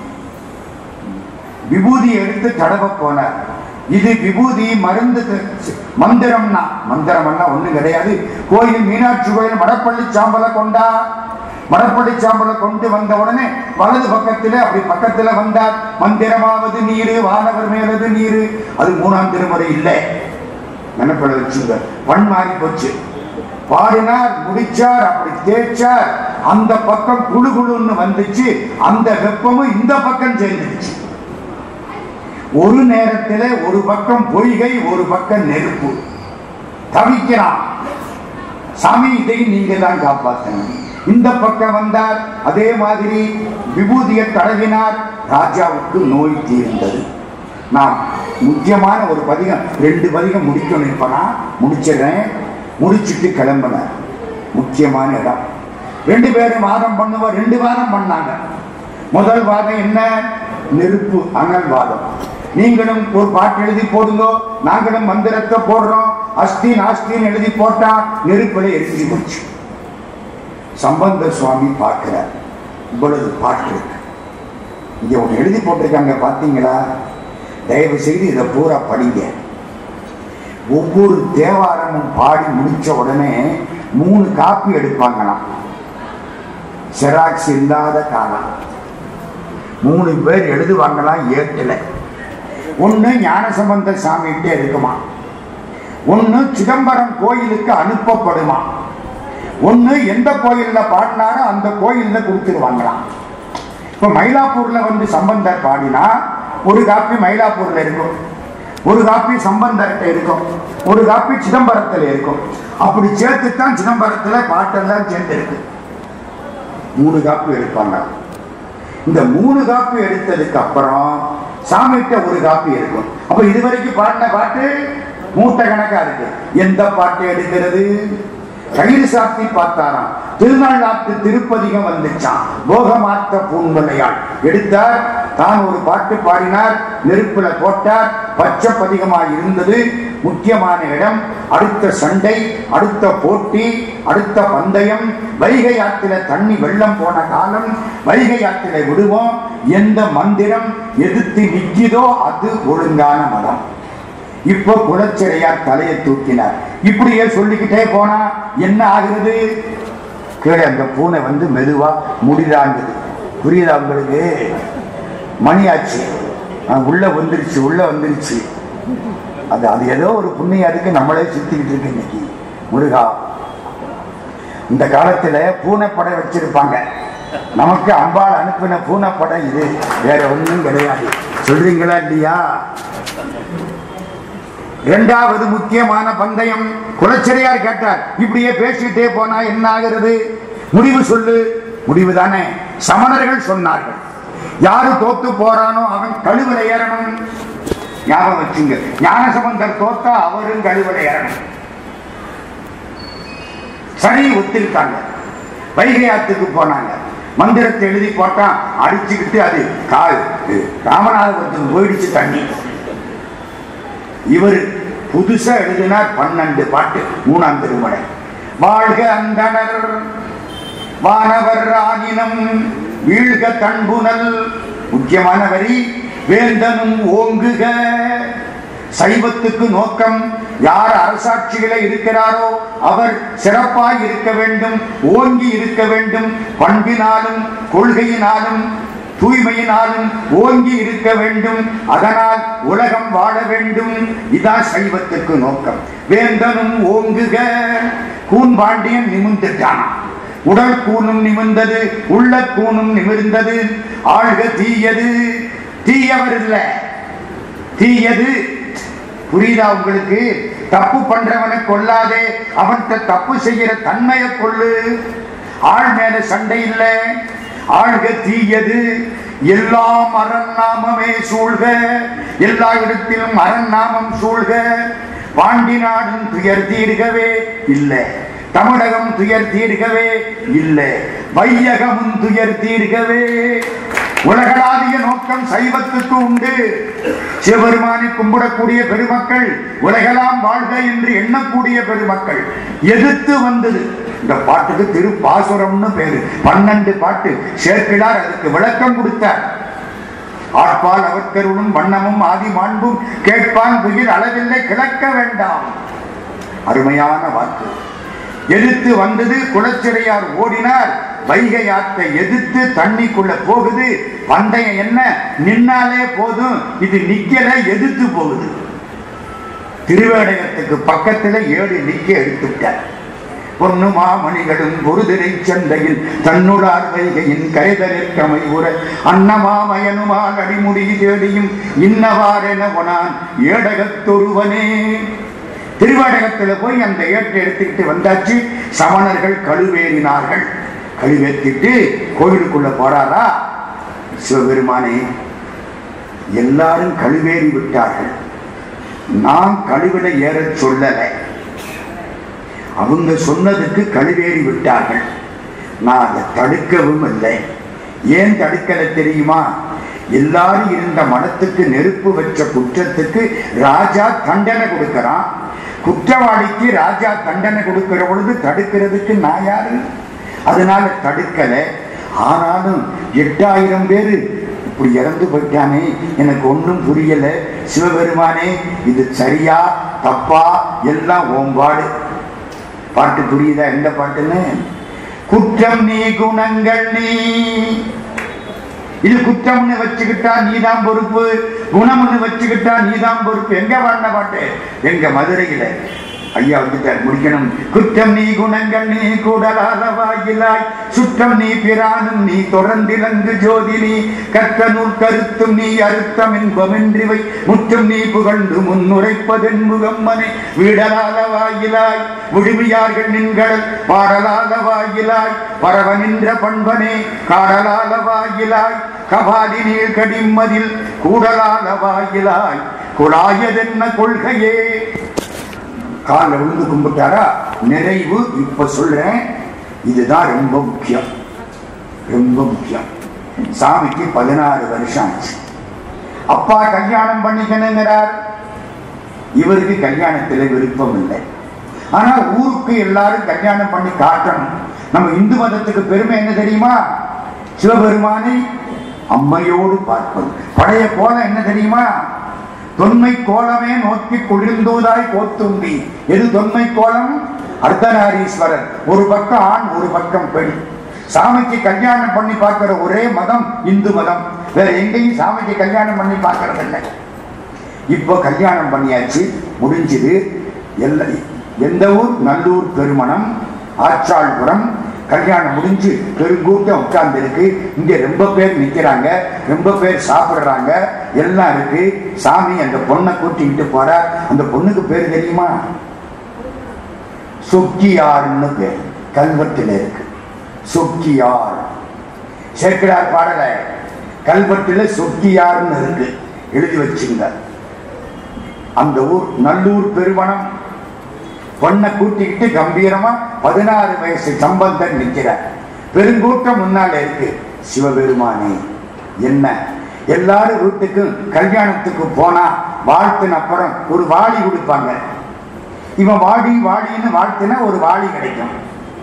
விபூதி எடுத்து தடவ போனார் இது விபூதி மருந்து மந்திரம்னா மந்திரம்னா ஒண்ணும் கிடையாது கோயில் மீனாட்சி கோயில் மடப்பள்ளி சாம்பலை கொண்டா மடப்பள்ளி சாம்பலை கொண்டு வந்த உடனே வலது பக்கத்துல அப்படி பக்கத்துல வந்தார் மந்திரமாவது நீரு வானவர் மேலது நீரு அது மூணாம் திருமுறை இல்லை நினைப்பட வச்சுங்க பண் மாறி போச்சு பாடினார் முடிச்சார் அப்படி தேய்ச்சார் அந்த பக்கம் குழு குழுன்னு வந்துச்சு அந்த வெப்பமும் இந்த பக்கம் சேர்ந்துச்சு ஒரு நேரத்தில் ஒரு பக்கம் பொய்கை ஒரு பக்கம் நெருப்பு தவிக்கிறான் சாமி இதை நீங்க தான் காப்பாற்றணும் இந்த பக்கம் வந்தார் அதே மாதிரி விபூதியை தடவினார் ராஜாவுக்கு நோய் தீர்ந்தது நான் முக்கியமான ஒரு பதிகம் ரெண்டு பதிகம் முடிக்கணும் இப்ப நான் முடிச்சிடுறேன் முடிச்சிட்டு கிளம்பினேன் முக்கியமான இடம் ரெண்டு பேரும் வாதம் பண்ணுவோம் ரெண்டு வாதம் பண்ணாங்க முதல் வாதம் என்ன நெருப்பு அனல் வாதம் நீங்களும் ஒரு பாட்டு எழுதி போடுங்க நாங்களும் மந்திரத்தை போடுறோம் அஸ்தி நாஸ்தின்னு எழுதி போட்டா நெருப்பில் எரிஞ்சு போச்சு சம்பந்த சுவாமி பார்க்கிறார் இவ்வளவு பாட்டு இருக்கு இங்க ஒன்று எழுதி போட்டிருக்காங்க பார்த்தீங்களா தயவு செய்து இதை பூரா படிங்க ஒவ்வொரு தேவாரமும் பாடி முடிச்ச உடனே மூணு காப்பி எடுப்பாங்களாம் செராக்ஸ் இல்லாத காலம் மூணு பேர் எழுதுவாங்களாம் ஏட்டில் ஒன்று ஞானசம்பந்த சாமிகிட்ட இருக்குமா ஒன்று சிதம்பரம் கோயிலுக்கு அனுப்பப்படுமா ஒன்று எந்த கோயிலில் பாடினாரோ அந்த கோயிலில் கொடுத்துருவாங்களாம் இப்போ மயிலாப்பூரில் வந்து சம்பந்தர் பாடினா ஒரு காப்பி மயிலாப்பூரில் இருக்கும் ஒரு காப்பி சம்பந்தர்கிட்ட இருக்கும் ஒரு காப்பி சிதம்பரத்தில் இருக்கும் அப்படி சேர்த்து தான் சிதம்பரத்தில் பாட்டெல்லாம் சேர்ந்து இருக்கு மூணு காப்பி எடுப்பாங்க இந்த மூணு காப்பி எடுத்ததுக்கு அப்புறம் சாமிகிட்ட ஒரு காப்பி இருக்கும் அப்ப இதுவரைக்கும் பாடின பாட்டு மூட்டை கணக்கா இருக்கு எந்த பாட்டு எடுக்கிறது கயிறு சாத்தி பார்த்தாராம் திருநாளாத்து திருப்பதிகம் வந்துச்சான் போகமாத்த பூன்மலையாள் எடுத்தார் தான் ஒரு பாட்டு பாடினார் நெருப்புல போட்டார் பச்சை பதிகமாய் இருந்தது முக்கியமான இடம் அடுத்த சண்டை அடுத்த போட்டி அடுத்த பந்தயம் வைகை ஆற்றில தண்ணி வெள்ளம் போன காலம் வைகை ஆற்றில விடுவோம் எந்த மந்திரம் எதிர்த்து நிற்கிதோ அது ஒழுங்கான மதம் இப்போ குலச்சிறையார் தலையை தூக்கினார் இப்படியே சொல்லிக்கிட்டே போனா என்ன ஆகுறது கீழே அந்த பூனை வந்து மெதுவா முடிதாங்குது புரியுதா உங்களுக்கு மணியாச்சு ஆ, உள்ள வந்துருச்சு உள்ள வந்துருச்சு அது அது ஏதோ ஒரு புண்ணியம் அதுக்கு நம்மளே சுத்திக்கிட்டு இருக்கு இன்னைக்கு முருகா இந்த காலத்துல பூனைப்படை வச்சிருப்பாங்க நமக்கு அம்பாள் அனுப்பின பூனைப்படை இது வேற ஒண்ணும் கிடையாது சொல்றீங்களா இல்லையா இரண்டாவது முக்கியமான பந்தயம் குலச்சரியார் கேட்டார் இப்படியே பேசிட்டே போனா என்ன ஆகிறது முடிவு சொல்லு முடிவு தானே சமணர்கள் சொன்னார்கள் யாரு தோத்து போறானோ அவன் கழுவுல ஏறணும் ஞாபகம் வச்சுங்க ஞானசம்பந்தர் தோத்தா அவரும் கழுவுல ஏறணும் சரி ஒத்திருக்காங்க வைகை ஆத்துக்கு போனாங்க மந்திரத்தை எழுதி போட்டா அடிச்சுக்கிட்டு அது கால் ராமநாதபுரத்துக்கு போயிடுச்சு தண்ணி இவர் புதுசா எழுதினார் பன்னெண்டு பாட்டு மூணாம் திருமலை வாழ்க அந்தனர் வானவர் ஆகினம் வீழ்க தன்புனல் முக்கியமான வரி வேந்தனும் ஓங்குக சைவத்துக்கு நோக்கம் யார் அரசாட்சியில இருக்கிறாரோ அவர் சிறப்பாய் இருக்க வேண்டும் ஓங்கி இருக்க வேண்டும் பண்பினாலும் கொள்கையினாலும் தூய்மையினாலும் ஓங்கி இருக்க வேண்டும் அதனால் உலகம் வாழ வேண்டும் இதான் சைவத்துக்கு நோக்கம் வேந்தனும் ஓங்குக கூன்பாண்டியன் நிமிர்ந்துட்டான் உடல் கூணும் நிமிர்ந்தது உள்ள கூணும் நிமிர்ந்தது ஆழ்க தீயது தீயவர் இல்ல தீயது புரியுதா உங்களுக்கு தப்பு பண்றவனை கொல்லாதே அவன்கிட்ட தப்பு செய்யற தன்மையை கொள்ளு ஆள் மேல சண்டை இல்லை ஆழ்க தீயது எல்லாம் அரண் நாமமே சூழ்க எல்லா இடத்திலும் அரண் நாமம் சூழ்க பாண்டி நாடும் துயர் தீர்கவே இல்லை தமிழகம் துயர் தீர்கவே இல்லை வையகமும் துயர் தீர்கவே உலகளாவிய நோக்கம் சைவத்துக்கு உண்டு சிவபெருமானை கும்பிடக்கூடிய பெருமக்கள் உலகெல்லாம் வாழ்க என்று எண்ணக்கூடிய பெருமக்கள் எதிர்த்து வந்தது இந்த பாட்டுக்கு திருப்பாசுரம்னு பேரு பன்னெண்டு பாட்டு சேர்க்கிறார் அதுக்கு விளக்கம் கொடுத்தார் ஆட்பால் அவர்கருளும் வண்ணமும் ஆதி மாண்பும் கேட்பான் உயிர் அளவில்லை கிளக்க வேண்டாம் அருமையான வாக்கு எதிர்த்து வந்தது குளச்சிறையார் ஓடினார் வைகை ஆற்றை எதிர்த்து தண்ணிக்குள்ள போகுது பந்தயம் என்ன நின்னாலே போதும் இது நிக்கல எதிர்த்து போகுது திருவேடகத்துக்கு பக்கத்துல ஏழு நிக்க எடுத்துட்டார் பொன்னு மாமணிகளும் பொருதிரை சந்தையில் தன்னுடார் வைகையின் கைதலிற்கமை உற அன்னமாமயனுமால் அடிமுடி தேடியும் இன்னவாரென ஒனான் ஏடகத்தொருவனே திருவாடகத்துல போய் அந்த ஏட்டை எடுத்துக்கிட்டு வந்தாச்சு சமணர்கள் கழுவேறினார்கள் கழுவேத்திட்டு கோவிலுக்குள்ள போறாரா சிவபெருமானே எல்லாரும் கழுவேறி விட்டார்கள் நான் கழுவில ஏறச் சொல்லலை அவங்க சொன்னதுக்கு கழுவேறி விட்டார்கள் நான் அதை தடுக்கவும் இல்லை ஏன் தடுக்கல தெரியுமா எல்லாரும் இருந்த மனத்துக்கு நெருப்பு வச்ச குற்றத்துக்கு ராஜா தண்டனை கொடுக்கறான் குற்றவாளிக்கு ராஜா தண்டனை கொடுக்கிற பொழுது தடுக்கிறதுக்கு நான் யாரு அதனால தடுக்கல ஆனாலும் எட்டாயிரம் பேரு இப்படி இறந்து போயிட்டானே எனக்கு ஒன்றும் புரியல சிவபெருமானே இது சரியா தப்பா எல்லாம் ஓம்பாடு பாட்டு புரியுதா எந்த பாட்டுன்னு குற்றம் நீ குணங்கள் நீ இது குற்றம்னு வச்சுக்கிட்டா நீதான் பொறுப்பு குணம்னு வச்சுக்கிட்டா நீதான் பொறுப்பு எங்க பாடின பாட்டு எங்க மதுரையில ஐயா வந்துட்டார் முடிக்கணும் குற்றம் நீ குணங்கள் நீ கூடலால வாயிலாய் சுற்றம் நீ பிரானும் நீ தொடர்ந்திலங்கு ஜோதி நீ கற்ற நூல் கருத்தும் நீ அறுத்தம் இன்பமின்றிவை முற்றும் நீ புகழ்ந்து முன்னுரைப்பதென் முகம்மனை வீடலால வாயிலாய் விடுமியார்கள் நின்கடல் பாடலால வாயிலாய் பரவ நின்ற பண்பனே காடலால வாயிலாய் கபாலி நீள் கடிமதில் கூடலால வாயிலாய் குழாயதென்ன கொள்கையே காலில் விழுந்து கும்பிட்டாரா நிறைவு இப்ப சொல்றேன் இதுதான் ரொம்ப முக்கியம் ரொம்ப முக்கியம் சாமிக்கு பதினாறு வருஷம் ஆச்சு அப்பா கல்யாணம் பண்ணிக்கணுங்கிறார் இவருக்கு கல்யாணத்துல விருப்பம் இல்லை ஆனா ஊருக்கு எல்லாரும் கல்யாணம் பண்ணி காட்டணும் நம்ம இந்து மதத்துக்கு பெருமை என்ன தெரியுமா சிவபெருமானை அம்மையோடு பார்ப்பது பழைய கோலம் என்ன தெரியுமா தொன்மை கோலமே நோக்கி குளிர்ந்தூதாய் கோத்தும்பி எது தொன்மை கோலம் அர்த்தநாரீஸ்வரர் ஒரு பக்கம் ஆண் ஒரு பக்கம் பெண் சாமிக்கு கல்யாணம் பண்ணி பார்க்கிற ஒரே மதம் இந்து மதம் வேற எங்கேயும் சாமிக்கு கல்யாணம் பண்ணி பார்க்கறது இல்லை இப்போ கல்யாணம் பண்ணியாச்சு முடிஞ்சது எல்லா எந்த ஊர் நல்லூர் பெருமணம் ஆச்சாள்புரம் கல்யாணம் முடிஞ்சு பெருங்கூட்டம் உட்கார்ந்து இருக்கு இங்க ரொம்ப பேர் நிக்கிறாங்க ரொம்ப பேர் சாப்பிடுறாங்க எல்லாம் இருக்கு சாமி அந்த பொண்ணை கூட்டிக்கிட்டு போறார் அந்த பொண்ணுக்கு பேர் தெரியுமா சொக்கியார்னு பேர் கல்வெட்டில் இருக்கு சொக்கியார் சேக்கிடார் பாடல கல்வெட்டில் சொக்கியார்னு இருக்கு எழுதி வச்சுங்க அந்த ஊர் நல்லூர் பெருமணம் பொண்ணை கூட்டிக்கிட்டு கம்பீரமா பதினாறு வயசு சம்பந்தன் நிற்கிறார் பெருங்கூட்டம் முன்னால இருக்கு சிவபெருமானே என்ன எல்லாரும் வீட்டுக்கு கல்யாணத்துக்கு போனா வாழ்த்தின அப்புறம் ஒரு வாளி கொடுப்பாங்க இவன் வாடி வாடின்னு வாழ்த்தினா ஒரு வாளி கிடைக்கும்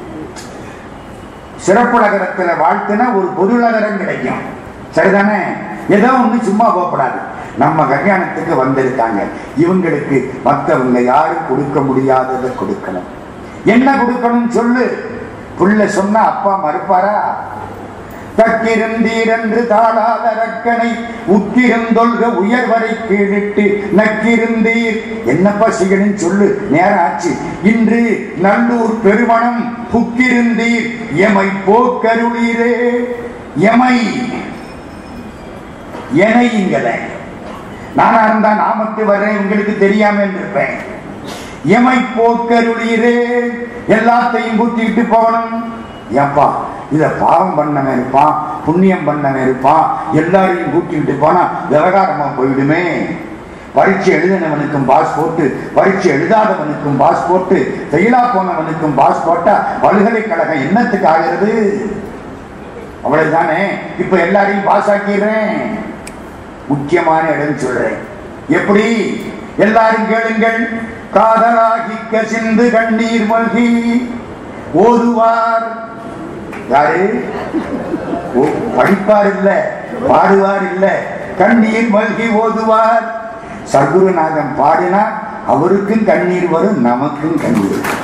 சிறப்புலகரத்துல வாழ்த்தினா ஒரு பொதுலகரம் கிடைக்கும் சரிதானே ஏதோ ஒண்ணு சும்மா போகப்படாது நம்ம கல்யாணத்துக்கு வந்திருக்காங்க இவங்களுக்கு மற்றவங்க யாரும் கொடுக்க முடியாததை கொடுக்கணும் என்ன கொடுக்கணும் சொல்லு புள்ள சொன்னா அப்பா மறுப்பாரா தக்கிருந்தீரென்று தாளாத ரக்கனை உக்கிருந்தொல்க உயர்வரை கீழிட்டு நக்கிருந்தீர் என்னப்பா செய்யணும் சொல்லு நேரம் ஆச்சு இன்று நல்லூர் பெருமணம் புக்கிருந்தீர் எமை போக்கருளீரே எமை எனைங்கள நானா இருந்தா நாமத்து வர்றேன் உங்களுக்கு தெரியாம இருப்பேன் எமை போக்கருளீரே எல்லாத்தையும் கூட்டிட்டு போகணும் ஏப்பா இத பாவம் பண்ணவன் இருப்பான் புண்ணியம் பண்ணவன் இருப்பான் எல்லாரையும் கூட்டிட்டு போனா விவகாரமா போயிடுமே பரீட்சை எழுதினவனுக்கும் பாஸ் போட்டு பரீட்சை எழுதாதவனுக்கும் பாஸ் போட்டு ஃபெயிலா போனவனுக்கும் பாஸ் போட்டா பல்கலைக்கழகம் என்னத்துக்கு ஆகிறது அவ்வளவுதானே இப்ப எல்லாரையும் பாஸ் ஆக்கிடுறேன் முக்கியமான இடம் சொல்றேன் எப்படி எல்லாரும் கேளுங்கள் காதலாகி கசிந்து கண்ணீர் மல்கி ஓதுவார் யாரு ஓ, படிப்பார் இல்ல பாடுவார் இல்ல கண்ணீர் மல்கி ஓதுவார் சர்க்குருநாதன் பாடினா அவருக்கும் கண்ணீர் வரும் நமக்கும் கண்ணீர் வரும்.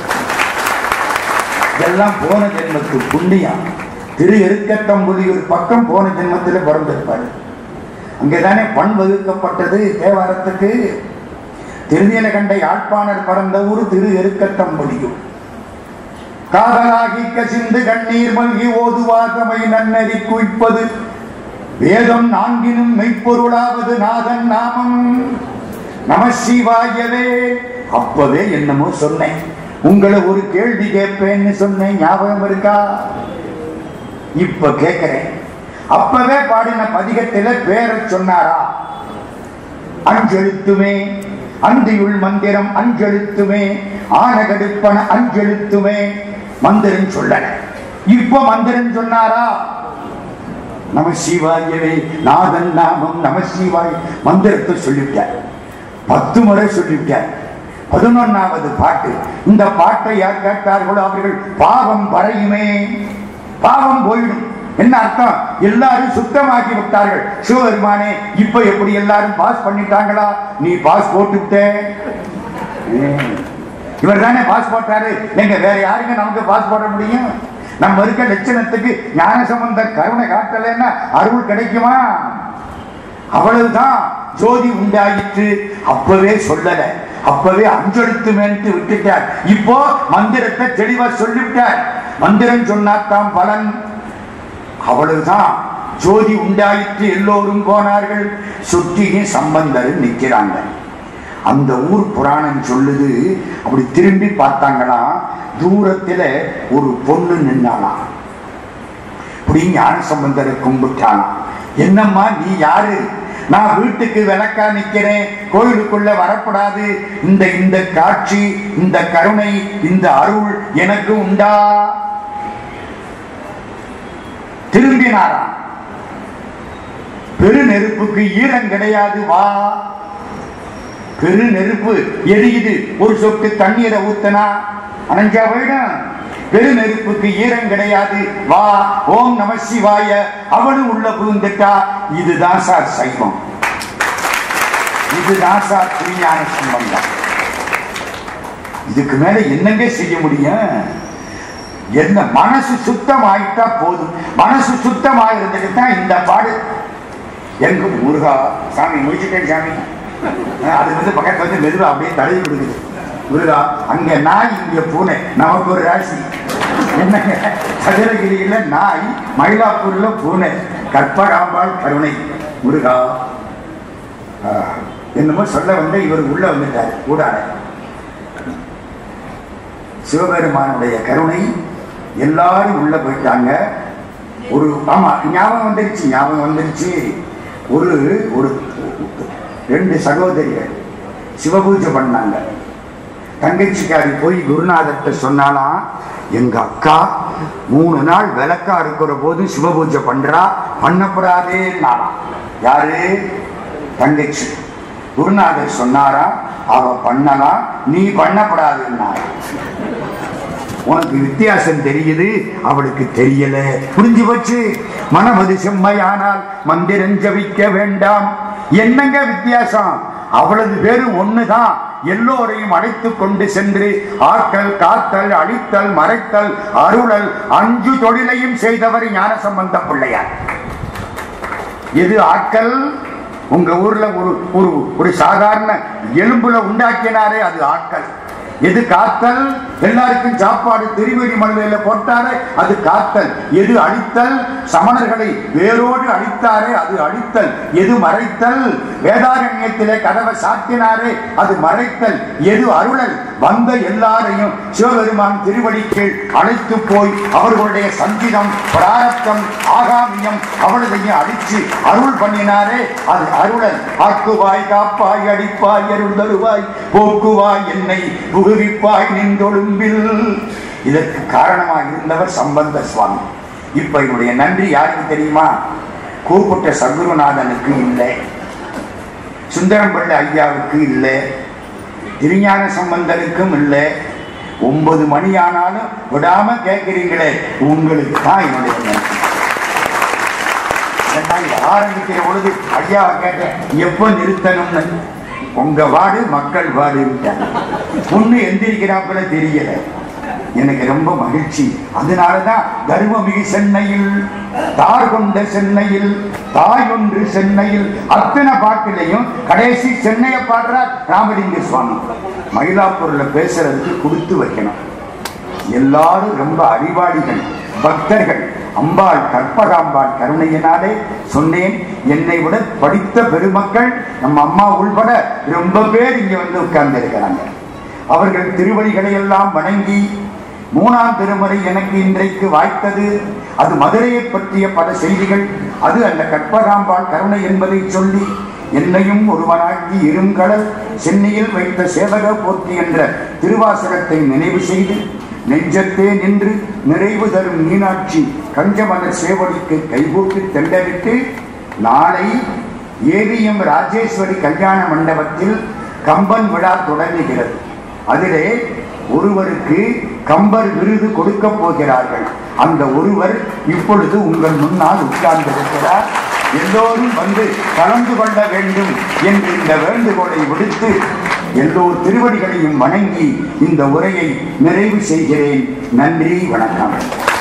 இதெல்லாம் போன ஜென்மத்து புண்ணியம் திரு எருக்கத்தம்புலியூர் பக்கம் போன ஜென்மத்துல பிறந்திருப்பாரு அங்கேதானே பண் வகுக்கப்பட்டது தேவாரத்துக்கு திருநீல கண்ட யாழ்ப்பாணர் பிறந்த ஊர் திரு எருக்கத்தம்புலியூர் காதலாகி கசிந்து கண்ணீர் மல்கி ஓதுவாதமை நன்னறி குவிப்பது வேதம் நான்கினும் மெய்ப்பொருளாவது நாதன் நாமம் நம சிவாயவே அப்பவே என்னமோ சொன்னேன் உங்களை ஒரு கேள்வி கேட்பேன்னு சொன்னேன் ஞாபகம் இருக்கா இப்ப கேட்கிறேன் அப்பவே பாடின பதிகத்தில பேரை சொன்னாரா அஞ்செழுத்துமே அந்தியுள் மந்திரம் அஞ்செழுத்துமே ஆனகடுப்பன அஞ்செழுத்துமே மந்திரம் சொல்லல இப்ப மந்திரம் சொன்னாரா நம சிவாயவே நாதன் நாமம் நம சிவாய் மந்திரத்தை சொல்லிவிட்டார் பத்து முறை சொல்லிவிட்டார் பதினொன்னாவது பாட்டு இந்த பாட்டை யார் கேட்டார்களோ அவர்கள் பாவம் பறையுமே பாவம் போயிடும் என்ன அர்த்தம் எல்லாரும் சுத்தமாக்கி விட்டார்கள் சிவபெருமானே இப்ப எப்படி எல்லாரும் பாஸ் பண்ணிட்டாங்களா நீ பாஸ் போட்டு விட்ட இவர் தானே பாஸ் போட்டாரு நீங்க வேற யாருங்க நமக்கு பாஸ் போட முடியும் நம்ம இருக்க லட்சணத்துக்கு ஞான சம்பந்த கருணை காட்டலைன்னா அருள் கிடைக்குமா அவ்வளவுதான் ஜோதி உண்டாயிற்று அப்பவே சொல்லல அப்பவே அஞ்செழுத்துமேன்ட்டு விட்டுட்டார் இப்போ மந்திரத்தை தெளிவா சொல்லிவிட்டார் மந்திரம் சொன்னாத்தான் பலன் அவ்வளவுதான் ஜோதி உண்டாயிற்று எல்லோரும் போனார்கள் சுற்றியும் சம்பந்தர் நிக்கிறாங்க அந்த ஊர் புராணம் சொல்லுது அப்படி திரும்பி பார்த்தாங்களா தூரத்துல ஒரு பொண்ணு நின்னாலாம் இப்படி ஞான சம்பந்தரை கும்பிட்டாலாம் என்னம்மா நீ யாரு நான் வீட்டுக்கு விளக்கா நிக்கிறேன் கோயிலுக்குள்ள வரக்கூடாது இந்த இந்த காட்சி இந்த கருணை இந்த அருள் எனக்கு உண்டா திரும்பினாராம் பெரு நெருப்புக்கு ஈரம் கிடையாது வா பெரு நெருப்பு எரியுது ஒரு சொட்டு தண்ணீரை ஊத்தனா அணைஞ்சா போயிடும் பெரு நெருப்புக்கு ஈரம் கிடையாது வா ஓம் நம சிவாய அவனும் உள்ள புகுந்துட்டா இதுதான் சார் சைவம் இதுதான் சார் திருஞான சம்பந்தம் இதுக்கு மேல என்னங்க செய்ய முடியும் என்ன மனசு சுத்தமாயிட்டா போதும் மனசு சுத்தமா இருந்துட்டு இந்த பாடு எங்க முருகா சாமி முடிச்சுட்டேன் சாமி அஹ் அது வந்து பக்கத்துல வந்து மெதுவா அப்படியே தடவி விடுக்குது முருகா அங்க நாய் இங்க பூனை நமக்கு ஒரு ராசி என்னங்க சதுரகிரியில நாய் மயிலாப்பூர்ல பூனை கற்பகாம்பாள் கருணை முருகா ஆஹ், என்னமோ சொல்ல வந்து இவர் உள்ள வந்துட்டார் கூடாட சிவபெருமானுடைய கருணை எல்லாரும் உள்ள போயிட்டாங்க ஒரு ஆமா ஞாபகம் வந்துருச்சு ஞாபகம் வந்துருச்சு ஒரு ஒரு ரெண்டு சகோதரிகள் சிவபூஜை பண்ணாங்க தங்கச்சிக்காரி போய் குருநாதர்கிட்ட சொன்னாலாம் எங்க அக்கா மூணு நாள் விளக்கா இருக்கிற போது சிவபூஜை பண்றா பண்ணப்படாதே யாரு தங்கச்சி குருநாதர் சொன்னாரா அவ பண்ணலாம் நீ பண்ணப்படாதுன்னாரா உனக்கு வித்தியாசம் தெரியுது அவளுக்கு தெரியல புரிஞ்சு போச்சு மனமது செம்மையானால் மந்திரம் ஜபிக்க வேண்டாம் என்னங்க வித்தியாசம் அவளது பேரு ஒண்ணுதான் எல்லோரையும் அழைத்து கொண்டு சென்று ஆக்கல் காத்தல் அழித்தல் மறைத்தல் அருளல் அஞ்சு தொழிலையும் செய்தவர் ஞான சம்பந்த பிள்ளையார் எது ஆக்கல் உங்க ஊர்ல ஒரு ஒரு ஒரு சாதாரண எலும்புல உண்டாக்கினாரே அது ஆக்கல் எது காத்தல் எல்லாருக்கும் சாப்பாடு திருவெளி மலையில போட்டாரே அது காத்தல் எது அழித்தல் சமணர்களை வேரோடு அழித்தாரே அது அழித்தல் எது மறைத்தல் வேதாரண்யத்திலே கதவை சாத்தினாரே அது மறைத்தல் எது அருளல் வந்த எல்லாரையும் சிவபெருமான் திருவடிக்கு அழைத்து போய் அவர்களுடைய சஞ்சிதம் பிராரப்தம் ஆகாமியம் அவளதையும் அழிச்சு அருள் பண்ணினாரே அது அருளல் ஆக்குவாய் காப்பாய் அடிப்பாய் அருள் தருவாய் போக்குவாய் என்னை புகுவிப்பாய் நின்றொழும்பில் இதற்கு காரணமாக இருந்தவர் சம்பந்த சுவாமி இப்ப என்னுடைய நன்றி யாருக்கு தெரியுமா கூப்பிட்ட சகுருநாதனுக்கு இல்லை சுந்தரம்பிள்ளை ஐயாவுக்கு இல்லை திருஞான சம்பந்தனுக்கும் இல்லை ஒன்பது மணி ஆனாலும் விடாம கேட்கிறீங்களே உங்களுக்கு தான் என்னுடைய நன்றி ஏன்னா இது ஆரம்பிக்கிற பொழுது ஐயாவை கேட்டேன் எப்ப நிறுத்தணும்னு உங்க வார்டு மக்கள் வார்டு பொண்ணு எந்திரிக்கிறாப்புல தெரியல எனக்கு ரொம்ப மகிழ்ச்சி அதனாலதான் தர்மமிகு சென்னையில் தார் கொண்ட சென்னையில் தாய் ஒன்று சென்னையில் அத்தனை பாட்டிலையும் கடைசி சென்னையை பாடுறார் ராமலிங்க சுவாமி மயிலாப்பூர்ல பேசுறதுக்கு கொடுத்து வைக்கணும் எல்லாரும் ரொம்ப அறிவாளிகள் பக்தர்கள் அம்பாள் கற்பகாம்பாள் கருணையினாலே சொன்னேன் என்னை விட படித்த பெருமக்கள் நம்ம அம்மா உள்பட ரொம்ப பேர் இங்க வந்து உட்கார்ந்து இருக்கிறாங்க அவர்கள் திருவடிகளை எல்லாம் வணங்கி மூணாம் திருமுறை எனக்கு இன்றைக்கு வாய்த்தது அது மதுரையை பற்றிய பல செய்திகள் அது அந்த கற்பகாம்பாள் கருணை என்பதை சொல்லி என்னையும் ஒருவனாக்கி இருங்கடல் சென்னையில் வைத்த சேவக போற்றி என்ற திருவாசகத்தை நினைவு செய்து நெஞ்சத்தே நின்று நிறைவு தரும் மீனாட்சி கஞ்சமலர் சேவடிக்கு கைகூப்பி தெண்டவிட்டு நாளை ஏவிஎம் ராஜேஸ்வரி கல்யாண மண்டபத்தில் கம்பன் விழா தொடங்குகிறது அதிலே ஒருவருக்கு கம்பர் விருது கொடுக்க போகிறார்கள் அந்த ஒருவர் இப்பொழுது உங்கள் முன்னால் உட்கார்ந்திருக்கிறார் எல்லோரும் வந்து கலந்து கொள்ள வேண்டும் என்று இந்த வேண்டுகோளை விடுத்து எல்லோர் திருவடிகளையும் வணங்கி இந்த உரையை நிறைவு செய்கிறேன் நன்றி வணக்கம்